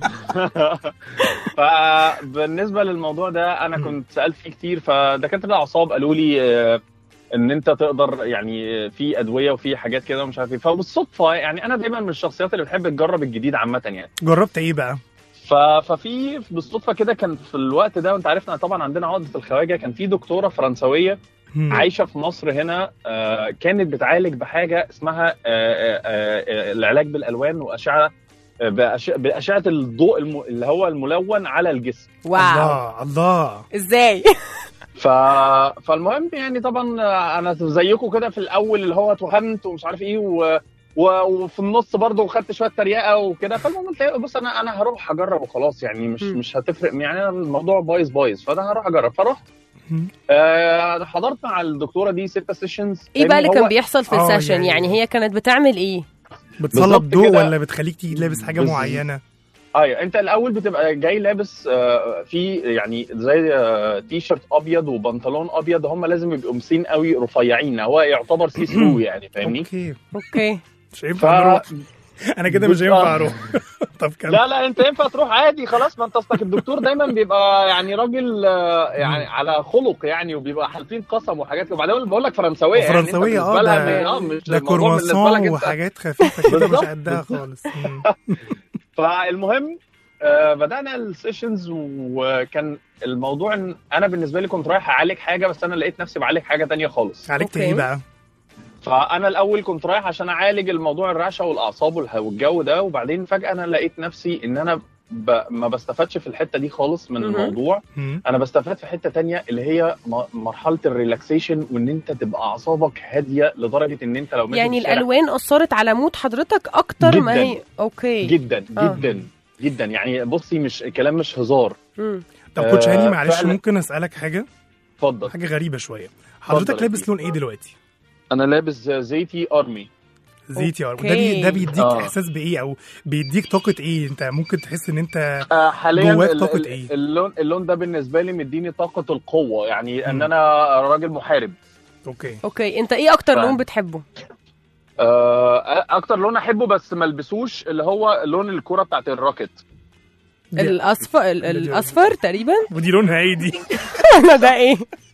فبالنسبه للموضوع ده انا كنت سالت فيه كتير فدكاتره الاعصاب قالوا لي آه، ان انت تقدر يعني في ادويه وفي حاجات كده ومش عارف ايه فبالصدفه يعني انا دايما من الشخصيات اللي بتحب تجرب الجديد عامه يعني جربت ايه بقى؟ ف- ففي بالصدفه كده كان في الوقت ده وانت عارفنا طبعا عندنا عقده الخواجه كان في دكتوره فرنسويه مم. عايشه في مصر هنا آه، كانت بتعالج بحاجه اسمها آه، آه، آه، العلاج بالالوان واشعه آه، بأش- باشعه الضوء الم- اللي هو الملون على الجسم واو الله الله ازاي ف... فالمهم يعني طبعا آه، انا زيكم كده في الاول اللي هو اتوهمت ومش عارف ايه و... و... وفي النص برضه خدت شويه تريقه وكده فالمهم قلت إيه، بص انا انا هروح اجرب وخلاص يعني مش م. مش هتفرق يعني أنا الموضوع بايظ بايظ فانا هروح اجرب فرحت مم. آه حضرت مع الدكتوره دي ستة سيشنز ايه بقى اللي كان بيحصل في آه، السيشن يعني- يعني هي كانت بتعمل ايه بتصلب بالظبط ضوء كده. ولا بتخليك تيجي لابس حاجه بز- معينه؟ ايوه انت الاول بتبقى جاي لابس آه، في يعني زي آه، تي شيرت ابيض وبنطلون ابيض هم لازم يبقوا مسين قوي رفيعين هو يعتبر سي ثرو يعني فاهمني اوكي اوكي مش ف... هينفع نروح انا كده مش هينفع اروح طب كمل لا لا انت ينفع تروح عادي خلاص ما انت اصلك الدكتور دايما بيبقى يعني راجل آه، يعني على خلق يعني وبيبقى حالفين قسم وحاجات كده وبعدين بقول لك فرنسويه يعني انت فرنسويه بالنسبة اه لها ده, م- اه مش ده الموضوع بالنسبة لك كرواسون انت- وحاجات خفيفه كده مش بالظبط. قدها خالص مم. فالمهم آه، بدانا السيشنز وكان الموضوع ان انا بالنسبه لي كنت رايح اعالج حاجه بس انا لقيت نفسي بعالج حاجه تانية خالص عالجت أوكي. ايه بقى؟ فانا الاول كنت رايح عشان اعالج الموضوع الرعشه والاعصاب والها- والجو ده وبعدين فجاه انا لقيت نفسي ان انا ب... ما بستفادش في الحته دي خالص من مهم. الموضوع مم. انا بستفاد في حته تانية اللي هي م... مرحله الريلاكسيشن وان انت تبقى اعصابك هاديه لدرجه ان انت لو ماشي يعني في الشارع- الالوان اثرت على مود حضرتك اكتر ما جداً. هي اوكي جدا آه. جدا جدا يعني بصي مش الكلام مش هزار مم. طب كوتش آه، هاني معلش فعلا. ممكن اسالك حاجه؟ اتفضل حاجه غريبه شويه حضرتك اتفضل يا لابس سيدي. لون ايه دلوقتي؟ انا لابس زيتي ارمي زيتي ار أوكي. ده بي ده بيديك آه. احساس بايه او بيديك طاقه ايه انت ممكن تحس ان انت آه، حاليا جواك ال- طاقة ال- إيه؟ اللون اللون ده بالنسبه لي مديني طاقه القوه يعني ان مم. انا راجل محارب اوكي اوكي انت ايه اكتر ف- لون بتحبه آه، اكتر لون احبه بس ما البسوش اللي هو لون الكوره بتاعت الروكت الاصفر ال- الاصفر تقريبا ودي لونها ايه دي انا ده ايه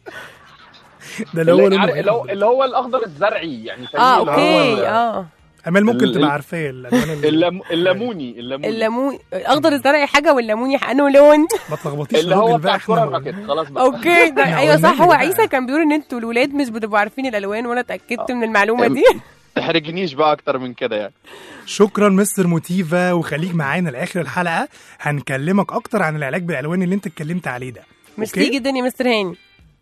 ده اللي هو اللي, لونه عارف- اللي, هو, اللي هو الاخضر الزرعي يعني فاهمني؟ اه اللي هو اوكي ال- اه امال ممكن ال- تبقى ال- عارفاه الالوان ال- اللم... الليموني الليموني الليمون الاخضر الزرعي حاجه والليموني ح- انه لون ما تلخبطيش اللي هو الراجل بتاع بقى الكوره احنا الروكت خلاص بقى اوكي ده إحنا ايوه قلنا صح هو بقى. عيسى كان بيقول ان انتوا الولاد مش بتبقوا عارفين الالوان وانا اتاكدت من المعلومه دي تحرجنيش بقى اكتر من كده يعني شكرا مستر موتيفا وخليك معانا لاخر الحلقه هنكلمك اكتر عن العلاج بالالوان اللي انت اتكلمت عليه ده ميرسي جدا يا مستر هاني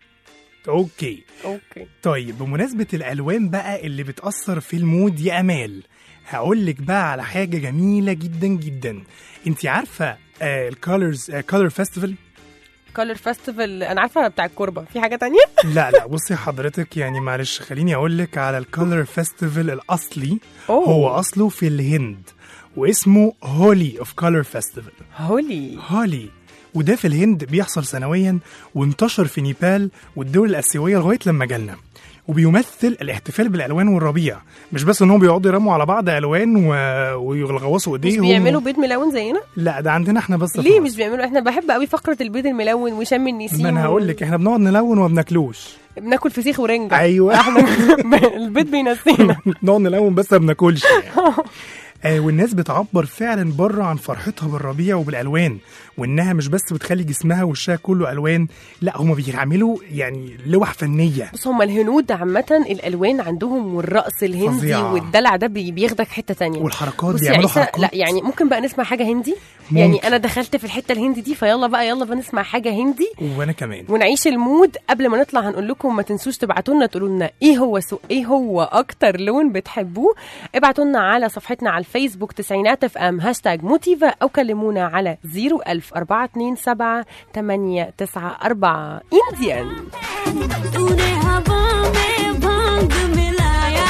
اوكي اوكي طيب بمناسبة الألوان بقى اللي بتأثر في المود يا أمال هقول لك بقى على حاجة جميلة جدا جدا انت عارفة الكولرز كولر فيستيفال كولر فيستيفال انا عارفه بتاع الكوربه في حاجه تانية لا لا بصي حضرتك يعني معلش خليني اقول لك على الكولر فيستيفال الاصلي أوه. هو اصله في الهند واسمه هولي اوف كولر فيستيفال هولي هولي وده في الهند بيحصل سنويا وانتشر في نيبال والدول الاسيويه لغايه لما جالنا وبيمثل الاحتفال بالالوان والربيع مش بس انهم بيقعدوا يرموا على بعض الوان و... ويغوصوا مش ايديهم بيعملوا بيض ملون زينا لا ده عندنا احنا بس في ليه مصر. مش بيعملوا احنا بحب قوي فقره البيض الملون وشم النسيم ما انا هقول لك احنا بنقعد نلون وما بناكلوش بناكل فسيخ ورنجة ايوه البيض بينسينا نقعد نلون بس ما بناكلش يعني. آه والناس بتعبر فعلا بره عن فرحتها بالربيع وبالالوان وانها مش بس بتخلي جسمها وشها كله الوان لا هم بيعملوا يعني لوح فنيه بص هم الهنود عامة الألوان عندهم والرقص الهندي فظيعة. والدلع ده بي- بياخدك حتة تانية والحركات بص يا بيعملوا عيسى حركات لا يعني ممكن بقى نسمع حاجة هندي ممكن. يعني أنا دخلت في الحتة الهندي دي فيلا بقى يلا بقى نسمع حاجة هندي وانا كمان ونعيش المود قبل ما نطلع هنقول لكم ما تنسوش تبعتوا لنا تقولوا لنا ايه هو سو ايه هو اكتر لون بتحبوه ابعتوا لنا على صفحتنا على الفيسبوك تسعينات اف ام هاشتاج موتيفا او كلمونا على 01000 427 894 انديان तूने हवा में भांग मिलाया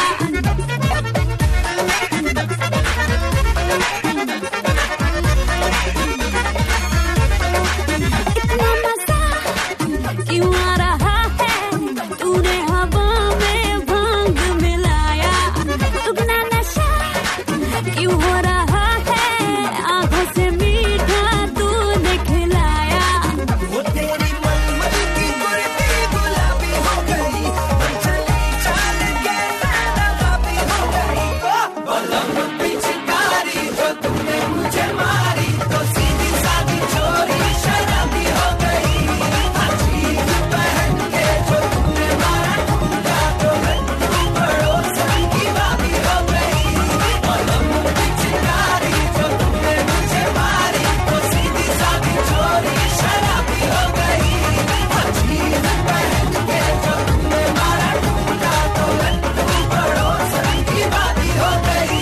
इतना मजा क्यों आ रहा है तूने हवा में भांग मिलाया दुगना नशा क्यों हो रहा है आंखों से मीठा तूने खिलाया वो तेरी मलमल की गुर्दी गुलाबी हो गई चली चाल के ज्यादा बाबी हो गई बलम पिचकारी जो तूने मुझे मारी तो सीधी सादी चोरी शराबी हो गई अजीब पहन के जो तूने मारा ठुमका तो गन्नू पड़ोसन की बाबी हो गई बलम पिचकारी जो तूने मुझे मारी तो सीधी सादी चोरी शराबी हो गई अजीब पहन के जो तूने मारा ठुमका तो गन्नू पड़ोसन की बाबी हो गई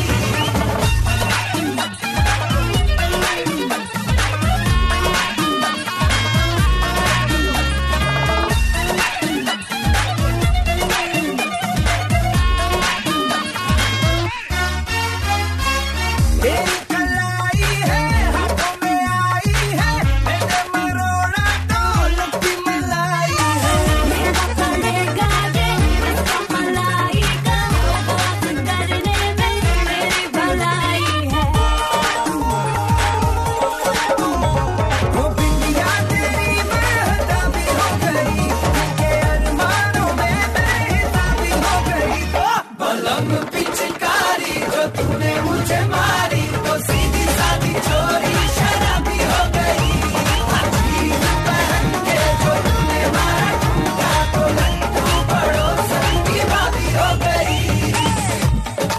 तेरी कलाई है हाथों में आई है मैंने मरोड़ा तो लगती मलाई है मेरा पड़ेगा ये इसका मलाई का बात करने में मेरी भलाई है वो बिंदिया तेरी बेहताबी हो गई के अरमानों में बेहिसाबी हो गई बलम पिचकारी जो तूने मुझे मारी तो सीधी सादी चोरी शराबी हो गई अजीब पहन के जो तूने मारा ठुमका तो लड्डू पड़ोसन की बाबी हो गई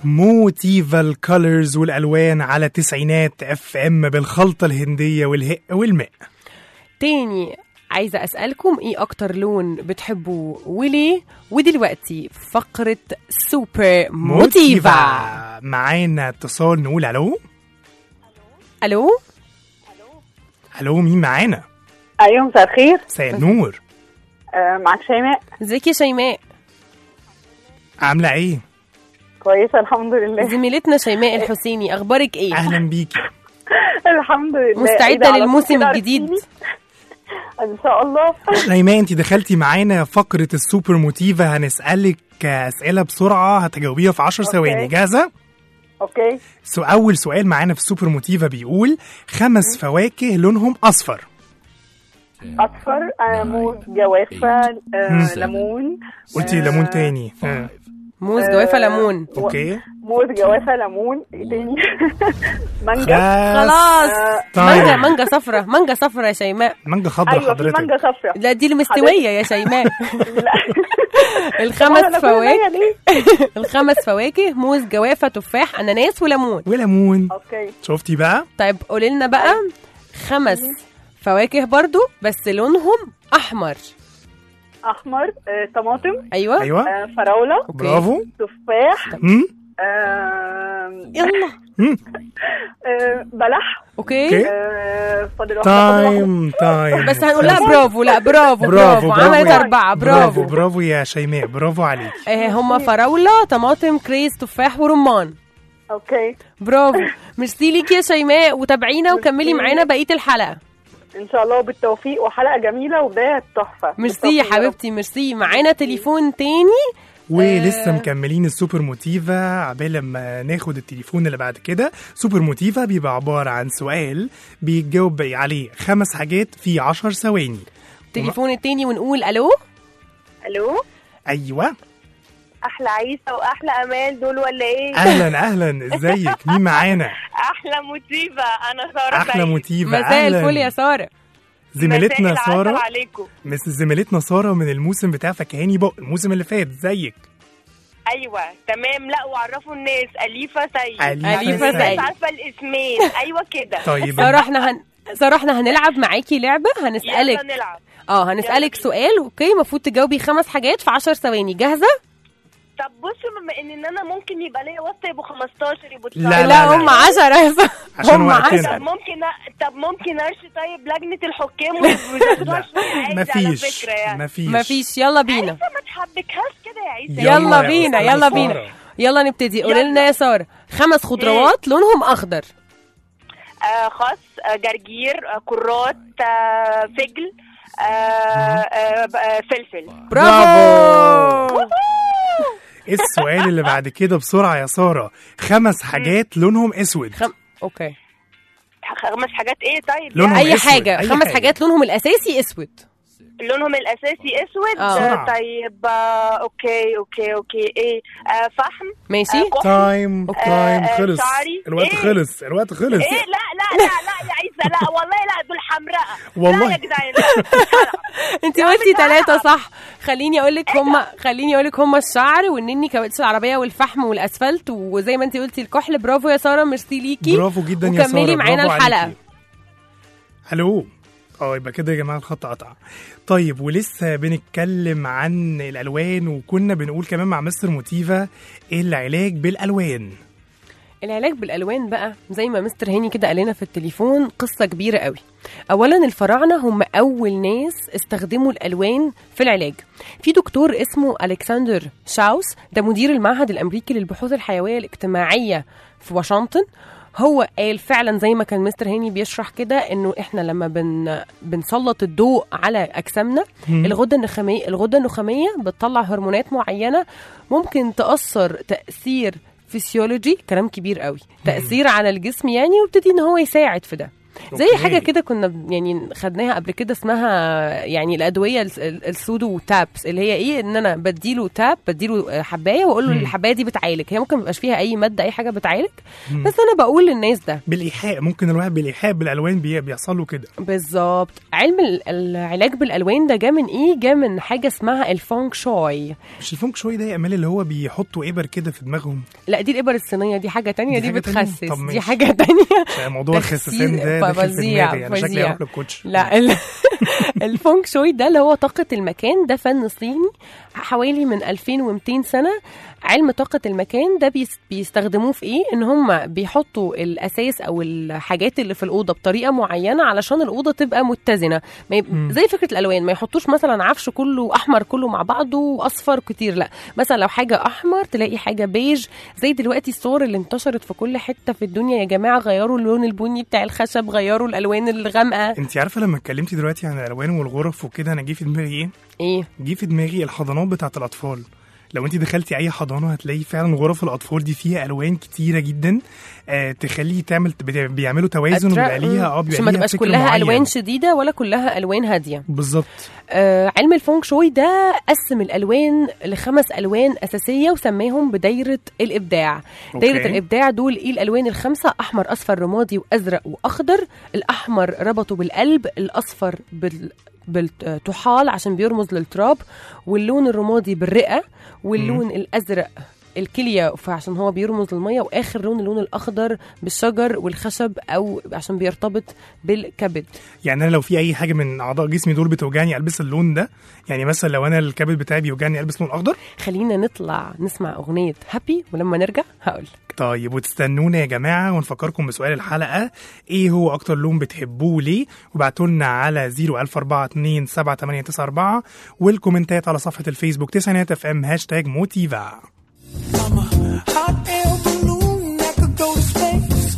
موتيفا الكولرز والالوان على تسعينات اف ام بالخلطه الهنديه والهق والماء تاني عايزة أسألكم إيه أكتر لون بتحبوه وليه ودلوقتي فقرة سوبر موتيفا معانا اتصال نقول الو ألو الو مين معانا ايوه مساء الخير مساء النور آه معاك شيماء ازيك يا شيماء عامله ايه كويسه الحمد لله زميلتنا شيماء الحسيني أخبارك إيه اهلا بيكي الحمد لله إيه ده مستعدة على طول للموسم كده الجديد عرفتيني؟ ان شاء الله شيماء انت دخلتي معانا فقره السوبر موتيفا هنسالك اسئله بسرعه هتجاوبيها في 10 ثواني جاهزه اوكي سو اول سؤال معانا في السوبر موتيفا بيقول خمس فواكه لونهم اصفر اصفر آه موز جوافه آه مم. ليمون قلتي ليمون تاني ها. موز جوافة ليمون اوكي موز جوافه ليمون ايه تاني مانجا خلاص آه، طيب. مانجا مانجا صفرة مانجا صفرة يا شيماء مانجا خضرا ايوه في حضرتك مانجا صفرا لا دي المستوية يا شيماء الخمس أنا كل فواكه نية ليه؟ الخمس فواكه موز جوافة تفاح أناناس وليمون وليمون اوكي شفتي بقى طيب قولي لنا بقى خمس فواكه برضو بس لونهم أحمر احمر آه طماطم أيوة أيوة. آه فراوله برافو تفاح مم. آه يلا مم. آه بلح اوكي آه فاضل واحدة، فاضل واحدة. تايم تايم بس هنقول لها برافو لا برافو برافو برافو عملت يا- أربعة برافو برافو برافو يا شيماء برافو عليك آه، هما فراولة طماطم كريز تفاح ورمان اوكي برافو ميرسي ليكي يا شيماء وتابعينا وكملي معانا بقية الحلقة ان شاء الله بالتوفيق وحلقه جميله وبدايه تحفه ميرسي يا حبيبتي ميرسي معانا تليفون تاني ولسه مكملين السوبر موتيفا عبال ما ناخد التليفون اللي بعد كده سوبر موتيفا بيبقى عبارة عن سؤال بيتجاوب عليه خمس حاجات في عشر ثواني التليفون التاني ونقول الو الو ايوه احلى عيسى واحلى امال دول ولا ايه اهلا اهلا ازيك مين معانا احلى موتيفا انا ساره احلى سعيد. موتيفا مساء أهلاً. الفل يا سارة زميلتنا مساء العسل ساره عليكم مس زميلتنا ساره من الموسم بتاع فكهاني بق الموسم اللي فات زيك ايوه تمام لا وعرفوا الناس اليفه سيد أليفة أليفة الناس سيد. عارفه الاسمين ايوه كده طيب سارة احنا هن... سارة احنا هنلعب معاكي لعبة هنسألك يلا نلعب اه هنسألك سؤال اوكي المفروض تجاوبي خمس حاجات في عشر ثواني جاهزة؟ طب بصوا بما ان انا ممكن يبقى ليا وسط يبقوا 15 يبقوا لا، 19. لا، لا لا. هم عشرة يا سارة عشان هم وقتنا. عشرة طب ممكن أ... طب ممكن ارشي طيب لجنه الحكام ويزودوها شويه عادي على مفيش فكره يعني مفيش مفيش يلا بينا عيسى ما تحبكهاش كده يا عيسى يلا يلا يا بينا أستاذة يلا بينا سارة. يلا نبتدي قولي لنا يا سارة خمس خضروات لونهم أخضر آه خس آه جرجير آه كرات آه فجل آه آه آه فلفل برافو ايه السؤال اللي بعد كده بسرعه يا ساره خمس حاجات لونهم اسود خم... اوكي خمس حاجات ايه طيب لونهم اي أسود، حاجة أي خمس حاجة. حاجات لونهم الأساسي أسود لونهم الاساسي اسود آه. آه. بسرعة. طيب آه اوكي اوكي اوكي ايه آه فحم ماشي آه كحل. تايم تايم آه، خلص شعري. الوقت إيه؟ خلص الوقت خلص ايه لا لا لا لا يا عيسى لا والله لا دول حمراء والله. لا يا جدعان لا انت قلتي ثلاثة صح خليني اقول لك هم خليني اقول لك هم الشعر والنني كاوتش العربية والفحم والاسفلت وزي ما انت قلتي الكحل برافو يا سارة ميرسي ليكي برافو جدا يا ساره وكملي معانا برافو الحلقة عليكي. الو اه يبقى كده يا جماعه الخط قطع طيب ولسه بنتكلم عن الالوان وكنا بنقول كمان مع مستر موتيفا العلاج بالالوان العلاج بالالوان بقى زي ما مستر هاني كده قال لنا في التليفون قصه كبيره قوي اولا الفراعنه هم اول ناس استخدموا الالوان في العلاج في دكتور اسمه الكسندر شاوس ده مدير المعهد الامريكي للبحوث الحيويه الاجتماعيه في واشنطن هو قال فعلا زي ما كان مستر هاني بيشرح كده انه احنا لما بن بنسلط الضوء على اجسامنا مم. الغده النخاميه الغده النخاميه بتطلع هرمونات معينه ممكن تاثر تاثير فيسيولوجي كلام كبير قوي تاثير على الجسم يعني وابتدي ان هو يساعد في ده زي أوكي. حاجه كده كنا ب- يعني خدناها قبل كده اسمها يعني الادويه الس- ال- السودو تابس اللي هي ايه ان انا بديله تاب بديله آه، حبايه واقول له مم. الحبايه دي بتعالج هي ممكن ميبقاش فيها اي ماده اي حاجه بتعالج مم. بس انا بقول للناس ده بالايحاء ممكن الواحد بالايحاء بالالوان بي- بيحصل له كده بالظبط علم ال- العلاج بالالوان ده جه من ايه جه من حاجه اسمها الفونك شوي مش الفونك شوي ده يا امال اللي هو بيحطوا ابر كده في دماغهم لا دي الابر الصينيه دي حاجه تانية دي دي, حاجة تانية؟ بتخسس طب دي ماشي. حاجه تانية موضوع الخسسان ده داخل في فظيع دماغي انا شكلي فظيع. هروح للكوتش لا ال- الفونك شوي ده اللي هو طاقة المكان ده فن صيني حوالي من 2200 سنة علم طاقة المكان ده بيس- بيستخدموه في ايه ان هم بيحطوا الاساس او الحاجات اللي في الاوضه بطريقه معينه علشان الاوضه تبقى متزنه ما يب... مم. زي فكره الالوان ما يحطوش مثلا عفش كله احمر كله مع بعضه واصفر كتير لا مثلا لو حاجه احمر تلاقي حاجه بيج زي دلوقتي الصور اللي انتشرت في كل حته في الدنيا يا جماعه غيروا اللون البني بتاع الخشب غيروا الالوان الغامقه انت عارفه لما اتكلمتي دلوقتي عن الالوان والغرف وكده انا جه في دماغي ايه ايه جه في دماغي الحضانات بتاعت الاطفال لو انت دخلتي اي حضانه هتلاقي فعلا غرف الاطفال دي فيها الوان كتيره جدا آه تخلي تعمل بت- بيعملوا توازن وبيبقى ليها اه بيبقى عشان ما ليها تبقاش فكر كلها معين. الوان شديده ولا كلها الوان هاديه بالظبط آه علم الفونك شوي ده قسم الالوان لخمس الوان اساسيه وسماهم بدايره الابداع أوكي. دايره الابداع دول ايه الالوان الخمسه احمر اصفر رمادي وازرق واخضر الاحمر ربطه بالقلب الاصفر بال بالطحال عشان بيرمز للتراب واللون الرمادي بالرئه واللون الازرق الكليه فعشان هو بيرمز للميه واخر لون اللون الاخضر بالشجر والخشب او عشان بيرتبط بالكبد يعني انا لو في اي حاجه من اعضاء جسمي دول بتوجعني البس اللون ده يعني مثلا لو انا الكبد بتاعي بيوجعني البس لون اخضر خلينا نطلع نسمع اغنيه هابي ولما نرجع هقول طيب وتستنونا يا جماعه ونفكركم بسؤال الحلقه ايه هو اكتر لون بتحبوه ليه وبعتوا لنا على 004278994 والكومنتات على صفحه الفيسبوك تسعينات اف ام هاشتاج موتيفا Hot air balloon that could go to space.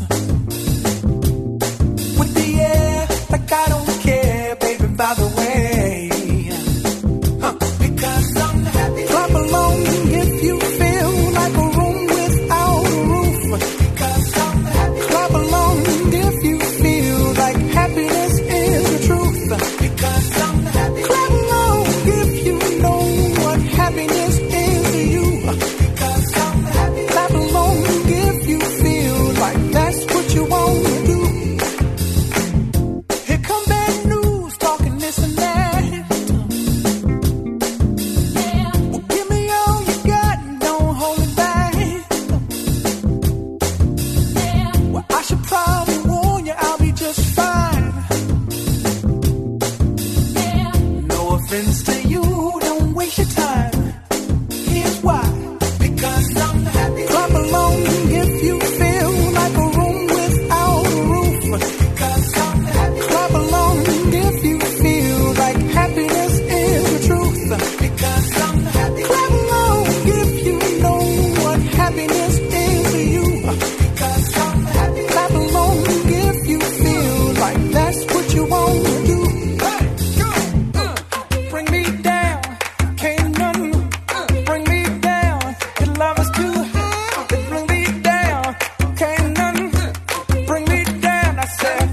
With the air, like I don't care, baby, by the way. Huh, Because I'm happy. Clap along if you feel like a room without a roof. Because I'm happy. Clap along if you feel like happiness is the truth. Because I'm happy. Clap along if you know what happiness is to you. Because I'm happy. Clap along if you feel like that's what you want to do. Here come bad news, talking this and that. Well, give me all you got, and don't hold it back. Well, I should probably warn you, I'll be just fine. No offense to you, don't waste your time. Here's why. Because I'm happy. Clap along if you feel like a room without a roof. Because I'm happy. Clap along if you feel like happiness is the truth. Because I'm happy. Clap along if you know what happiness is to you. Because I'm happy. Clap along if you feel like that's what you want to do. Bring me down, can't none bring me down. Your love is too high. Bring me down, can't none bring me down. I said,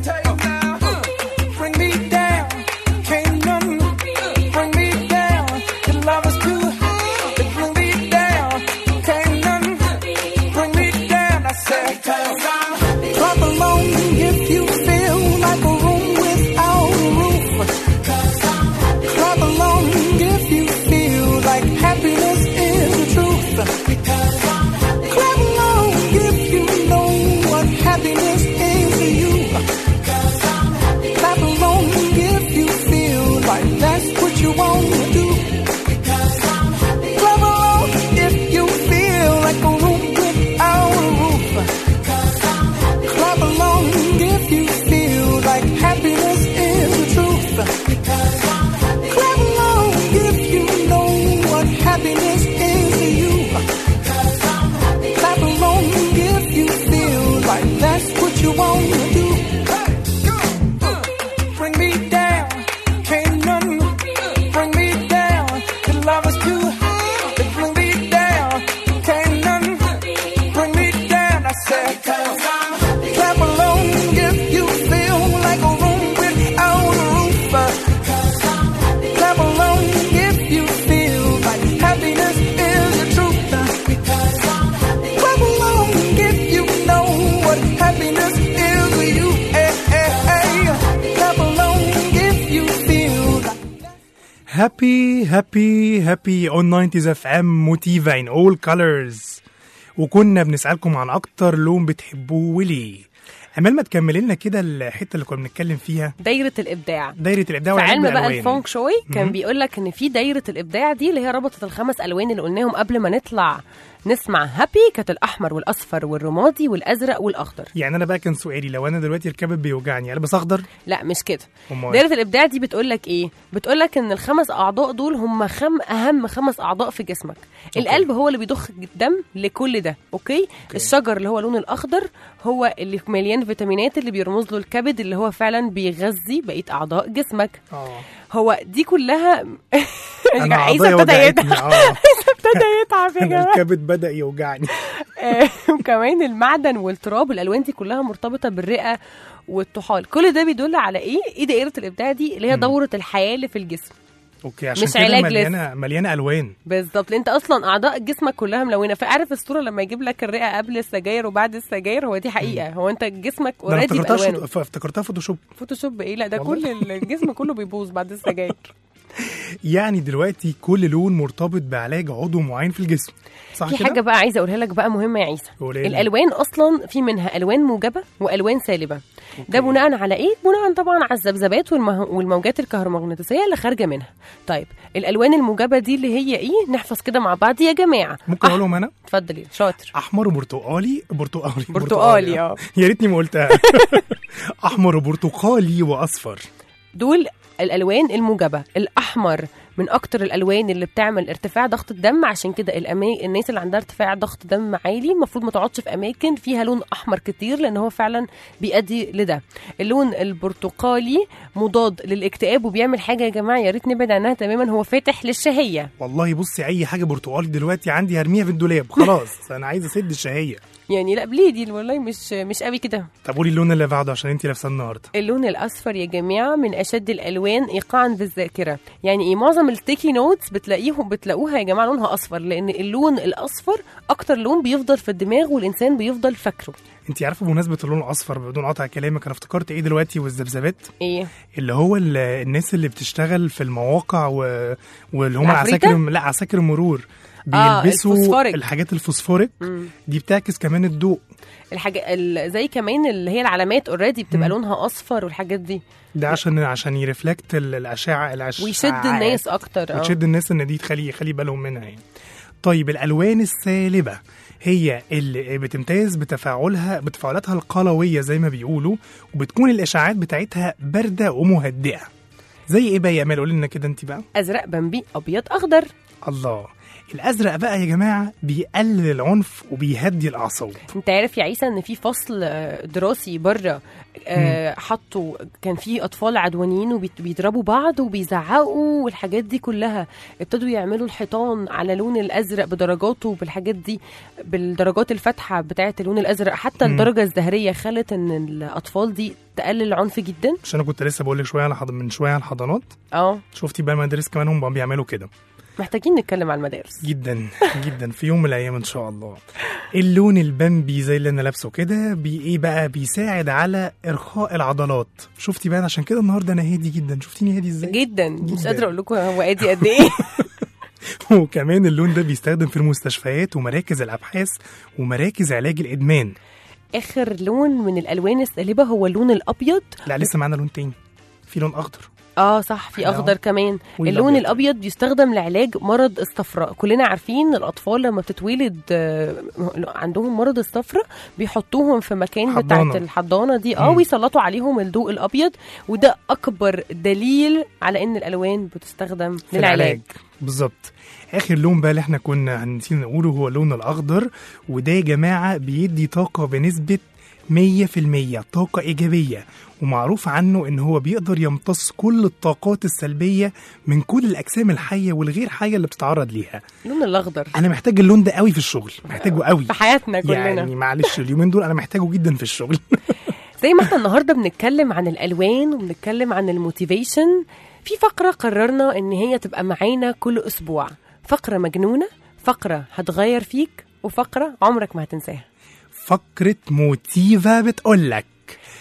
هابي هابي هابي اون 90s اف ام موتيفا ان اول كولرز وكنا بنسألكم عن اكتر لون بتحبوه وليه امال ما تكمل لنا كده الحته اللي كنا بنتكلم فيها دايره الابداع دايره الابداع في وعلم علم بقى الألوان. الفونك شوي كان مهم. بيقول لك ان في دايره الابداع دي اللي هي ربطت الخمس الوان اللي قلناهم قبل ما نطلع نسمع هابي كانت الاحمر والاصفر والرمادي والازرق والاخضر يعني انا بقى كان سؤالي لو انا دلوقتي الكبد بيوجعني البس اخضر لا مش كده أمال؟ دايره الابداع دي بتقول لك ايه بتقول لك ان الخمس اعضاء دول هم خم اهم خمس اعضاء في جسمك أوكي. القلب هو اللي بيضخ الدم لكل ده أوكي؟, اوكي الشجر اللي هو لون الاخضر هو اللي مليان فيتامينات اللي بيرمز له الكبد اللي هو فعلا بيغذي بقيه اعضاء جسمك اه هو دي كلها أنا عيسى أعضائي ابتدى وجعتني، يتعب آه. عيسى ابتدى يتعب يا انا جماعه الكبد بدا يوجعني آه، وكمان المعدن والتراب الالوان دي كلها مرتبطه بالرئه والطحال كل ده بيدل على ايه ايه دائره الابداع دي اللي هي دوره الحياه اللي في الجسم اوكي عشان مش كده علاج مليانه مليانه الوان بالظبط لأن انت اصلا اعضاء جسمك كلها ملونه فعارف الصوره لما يجيب لك الرئه قبل السجاير وبعد السجاير هو دي حقيقه هو انت جسمك ده انا اوريدي افتكرتها بالوانه شو- افتكرتها فوتوشوب فوتوشوب ايه لا ده والله. كل الجسم كله بيبوظ بعد السجاير يعني دلوقتي كل لون مرتبط بعلاج عضو معين في الجسم صح في كده؟ حاجه بقى عايزه اقولها لك بقى مهمه يا عيسى قولي لي. الالوان اصلا في منها الوان موجبه والوان سالبه ده بناء على ايه بناء طبعا على الذبذبات والمه... والموجات الكهرومغناطيسيه اللي خارجه منها طيب الالوان الموجبه دي اللي هي ايه نحفظ كده مع بعض يا جماعه ممكن اقولهم انا اتفضل يا شاطر احمر وبرتقالي برتقالي برتقالي، اه. يا ريتني ما قلتها احمر وبرتقالي واصفر دول الالوان الموجبه الاحمر من اكتر الالوان اللي بتعمل ارتفاع ضغط الدم عشان كده الأما... الناس اللي عندها ارتفاع ضغط دم عالي المفروض ما تقعدش في اماكن فيها لون احمر كتير لان هو فعلا بيؤدي لده اللون البرتقالي مضاد للاكتئاب وبيعمل حاجه يا جماعه يا ريت نبعد عنها تماما هو فاتح للشهيه والله بصي اي حاجه برتقالي دلوقتي عندي هرميها في الدولاب خلاص انا عايز اسد الشهيه يعني لا بليدي والله مش مش قوي كده طب قولي اللون اللي بعده عشان انت لابسه النهارده اللون الاصفر يا جماعه من اشد الالوان ايقاعا بالذاكره يعني ايه معظم الستيكي نوتس بتلاقيهم بتلاقوها يا جماعه لونها اصفر لان اللون الاصفر اكتر لون بيفضل في الدماغ والانسان بيفضل فاكره انت عارفه بمناسبه اللون الاصفر بدون قطع كلامك انا افتكرت ايه دلوقتي والذبذبات ايه اللي هو ال- الناس اللي بتشتغل في المواقع و... واللي هم العفريتة؟ عساكر لا عساكر المرور آه، بيلبسوا الفوسفوريك. الحاجات الفوسفوريك مم. دي بتعكس كمان الضوء الحاجه ال- زي كمان اللي هي العلامات اوريدي بتبقى لونها اصفر والحاجات دي ده عشان عشان يرفلكت ال- الاشعه الاشعه ويشد الناس اكتر اه وتشد الناس ان دي تخلي يخلي بالهم منها يعني طيب الالوان السالبه هي اللي بتمتاز بتفاعلها بتفاعلاتها القلويه زي ما بيقولوا وبتكون الاشعاعات بتاعتها بارده ومهدئه زي ايه بقى يا امال قولي لنا كده انت بقى ازرق بمبي ابيض اخضر الله الازرق بقى يا جماعه بيقلل العنف وبيهدي الاعصاب انت عارف يا عيسى ان في فصل آه، دراسي بره آه، حطوا كان في اطفال عدوانيين وبيضربوا بعض وبيزعقوا والحاجات دي كلها ابتدوا يعملوا الحيطان على لون الازرق بدرجاته وبالحاجات دي بالدرجات الفاتحه بتاعه اللون الازرق حتى مم. الدرجه الزهريه خلت ان الاطفال دي تقلل العنف جدا عشان انا كنت لسه بقول لك شويه على حض... من شويه على الحضانات اه شفتي بقى المدارس كمان هم بيعملوا كده محتاجين نتكلم على المدارس جدا جدا في يوم من الايام ان شاء الله اللون البامبي زي اللي انا لابسه كده بي ايه بقى بيساعد على ارخاء العضلات شفتي بقى عشان كده النهارده انا هادي جدا شفتيني هادي ازاي جدا مش جداً. قادره اقول لكم هو ادي قد ايه وكمان اللون ده بيستخدم في المستشفيات ومراكز الابحاث ومراكز علاج الادمان اخر لون من الالوان السالبه هو اللون الابيض لا لسه معانا لون تاني في لون اخضر اه صح في أهو. اخضر كمان والأبيض. اللون الابيض بيستخدم لعلاج مرض الصفراء كلنا عارفين الاطفال لما بتتولد آه، عندهم مرض الصفراء بيحطوهم في مكان حضانة. بتاعه الحضانه دي اه مم. ويسلطوا عليهم الضوء الابيض وده اكبر دليل على ان الالوان بتستخدم في للعلاج العلاج بالظبط اخر لون بقى اللي احنا كنا هنسينا نقوله هو اللون الاخضر وده يا جماعه بيدي طاقه بنسبه 100% طاقة إيجابية ومعروف عنه إن هو بيقدر يمتص كل الطاقات السلبية من كل الأجسام الحية والغير حية اللي بتتعرض ليها اللون الاخضر أنا محتاج اللون ده قوي في الشغل محتاجه قوي في حياتنا كلنا يعني معلش اليومين دول أنا محتاجه جدا في الشغل زي ما احنا النهارده بنتكلم عن الالوان وبنتكلم عن الموتيفيشن في فقره قررنا ان هي تبقى معانا كل اسبوع فقره مجنونه فقره هتغير فيك وفقره عمرك ما هتنساها فقرة موتيفا بتقولك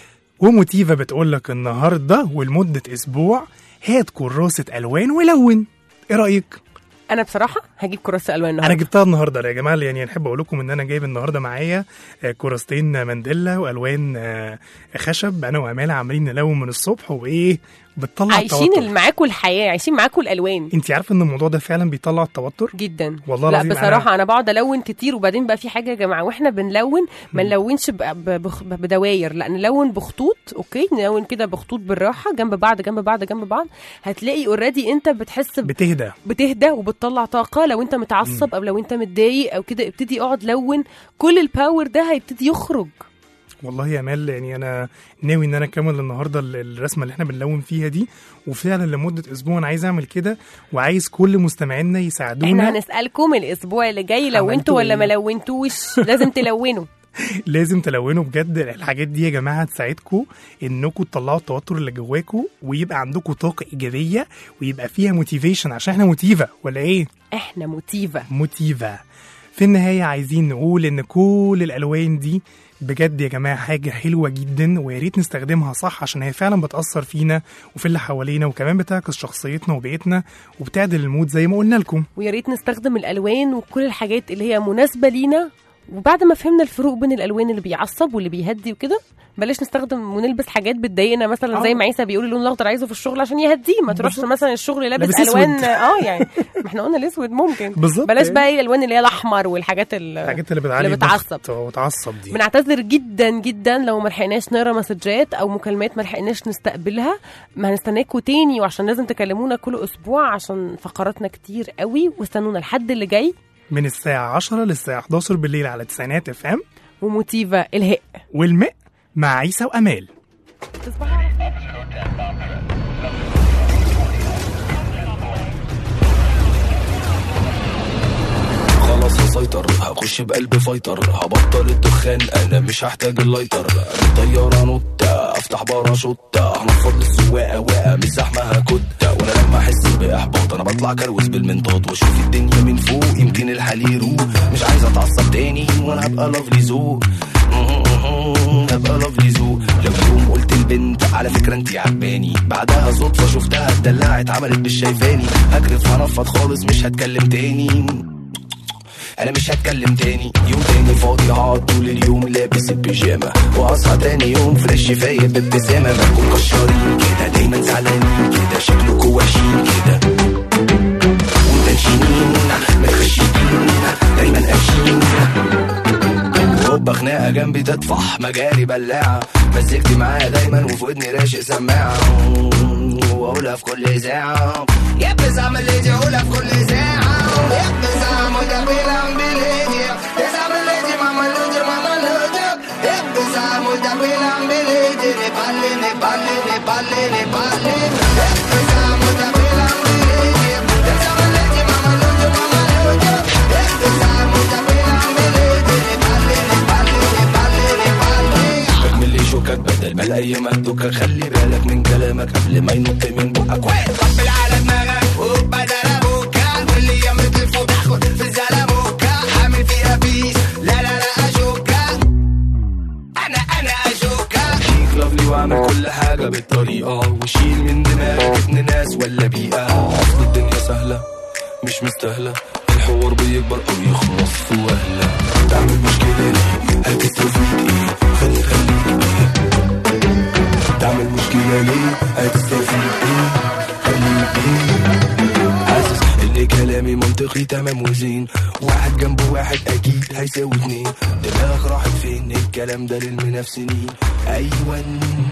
وموتيفا بتقول لك النهارده ولمده اسبوع هات كراسه الوان ولون ايه رايك انا بصراحه هجيب كراسه الوان النهارده انا جبتها النهارده يا جماعه يعني احب اقول لكم ان انا جايب النهارده معايا آه، كراستين مانديلا والوان آه، خشب انا وامال عاملين نلون من الصبح وايه بتطلع عايشين التوتر ال- معاكوا الحياه عايشين معاكوا الالوان انت عارفه ان الموضوع ده فعلا بيطلع التوتر جدا والله لا العظيم بصراحه أنا- انا بقعد الون كتير وبعدين بقى في حاجه يا جماعه واحنا بنلون ما نلونش ب- ب- بخ- بدواير لا نلون بخطوط اوكي نلون كده بخطوط بالراحه جنب بعض جنب بعض جنب بعض هتلاقي اوريدي انت بتحس ب- بتهدى بتهدى وبتطلع طاقه لو انت متعصب او لو انت متضايق او كده ابتدي اقعد لون كل الباور ده هيبتدي يخرج والله يا مال يعني انا ناوي ان انا اكمل النهارده ال- الرسمه اللي احنا بنلون فيها دي وفعلا لمده اسبوع انا عايز اعمل كده وعايز كل مستمعينا احنا يساعدونا هنسالكم الاسبوع اللي جاي لونتوا عملتوا ولا إيه؟ ما لونتوش لازم تلونوا لازم تلونوا بجد الحاجات دي يا جماعه تساعدكم انكم تطلعوا التوتر اللي جواكم ويبقى عندكم طاقه ايجابيه ويبقى فيها موتيفيشن عشان احنا موتيفا ولا ايه احنا موتيفا موتيفا في النهايه عايزين نقول ان كل الالوان دي بجد يا جماعه حاجه حلوه جدا ويا ريت نستخدمها صح عشان هي فعلا بتاثر فينا وفي اللي حوالينا وكمان بتعكس شخصيتنا وبيئتنا وبتعدل المود زي ما قلنا لكم ويا ريت نستخدم الالوان وكل الحاجات اللي هي مناسبه لينا وبعد ما فهمنا الفروق بين الالوان اللي بيعصب واللي بيهدي وكده بلاش نستخدم ونلبس حاجات بتضايقنا مثلا زي آه. ما عيسى بيقول اللون الاخضر عايزه في الشغل عشان يهديه ما تروحش بالظبط. مثلا الشغل لابس لابس الوان أسود. اه يعني ما احنا قلنا الاسود ممكن بالظبط بلاش يعني. بقى ايه الالوان اللي هي الاحمر والحاجات ال- الحاجات اللي بتعلي اللي بتعصب الضغط وتعصب دي بنعتذر جدا جدا لو ما لحقناش نقرا مسجات او مكالمات ما لحقناش نستقبلها ما هنستناكوا تاني وعشان لازم تكلمونا كل اسبوع عشان فقراتنا كتير قوي واستنونا الحد اللي جاي من الساعه 10 للساعه 11 بالليل على تسعينات اف ام وموتيفا الهاء والماء مع عيسى وامال خلاص هسيطر هخش بقلب فايتر هبطل الدخان انا مش هحتاج اللايتر طيارة نوتة افتح باراشوتة هنفض السواقة واقع مش زحمة هكتة وانا لما احس باحباط انا بطلع كروز بالمنطاد واشوف الدنيا من فوق يمكن الحال يروق مش عايز اتعصب تاني وانا هبقى لافلي ذوق هبقى لافلي ذوق لو يوم قلت البنت على فكرة انتي عجباني بعدها صدفة شفتها اتدلعت عملت مش شايفاني هجرف هنفض خالص مش هتكلم تاني انا مش هتكلم تاني يوم تاني فاضي هقعد طول اليوم لابس البيجامه واصحى تاني يوم فريش فايق بابتسامه بكون كشارين كده دايما زعلانين كده شكلكوا وحشين كده ومتنشنين متخشبين دايما قافشين هوبا خناقه جنبي تطفح مجاري بلاعه مزجتي معايا دايما وفي ودني راشق سماعه واقولها في كل ساعه يا بس اعمل ايه اقولها في كل ساعه يا بس اعمل ده بيلعب بليدي يا اعمل ايه ماما لودي ماما لودي يا بس اعمل ده بيلعب بليدي نبالي نبالي نبالي نبالي يا بس اعمل ده بيلعب بليدي يا اعمل ايه ماما لودي ماما لودي يا بس اعمل ده بيلعب بليدي نبالي نبالي نبالي نبالي اعمل لي شوكك بدل ما الاقي مهدوكك خلي بالك من كلامك قبل ما ينط من بقك وين طبل على دماغك وبدل ابوكا واللي يم تلف وتاخد في الزلموكا عامل فيها بيس لا لا لا اشوكا انا انا اشوكا شيك لافلي واعمل كل حاجه بالطريقه وشيل من دماغك ابن ناس ولا بيئه اصل الدنيا سهله مش مستاهله الحوار بيكبر او يخلص في وهله تعمل مشكله ليه هتستفيد ايه خلي خليك ايه تعمل مشكله ليه هتستفيد ايه خليك ايه حاسس ان كلامي منطقي تمام وزين واحد جنب واحد اكيد هيساوي اتنين دماغك راحت فين الكلام ده للمنافسين ايوه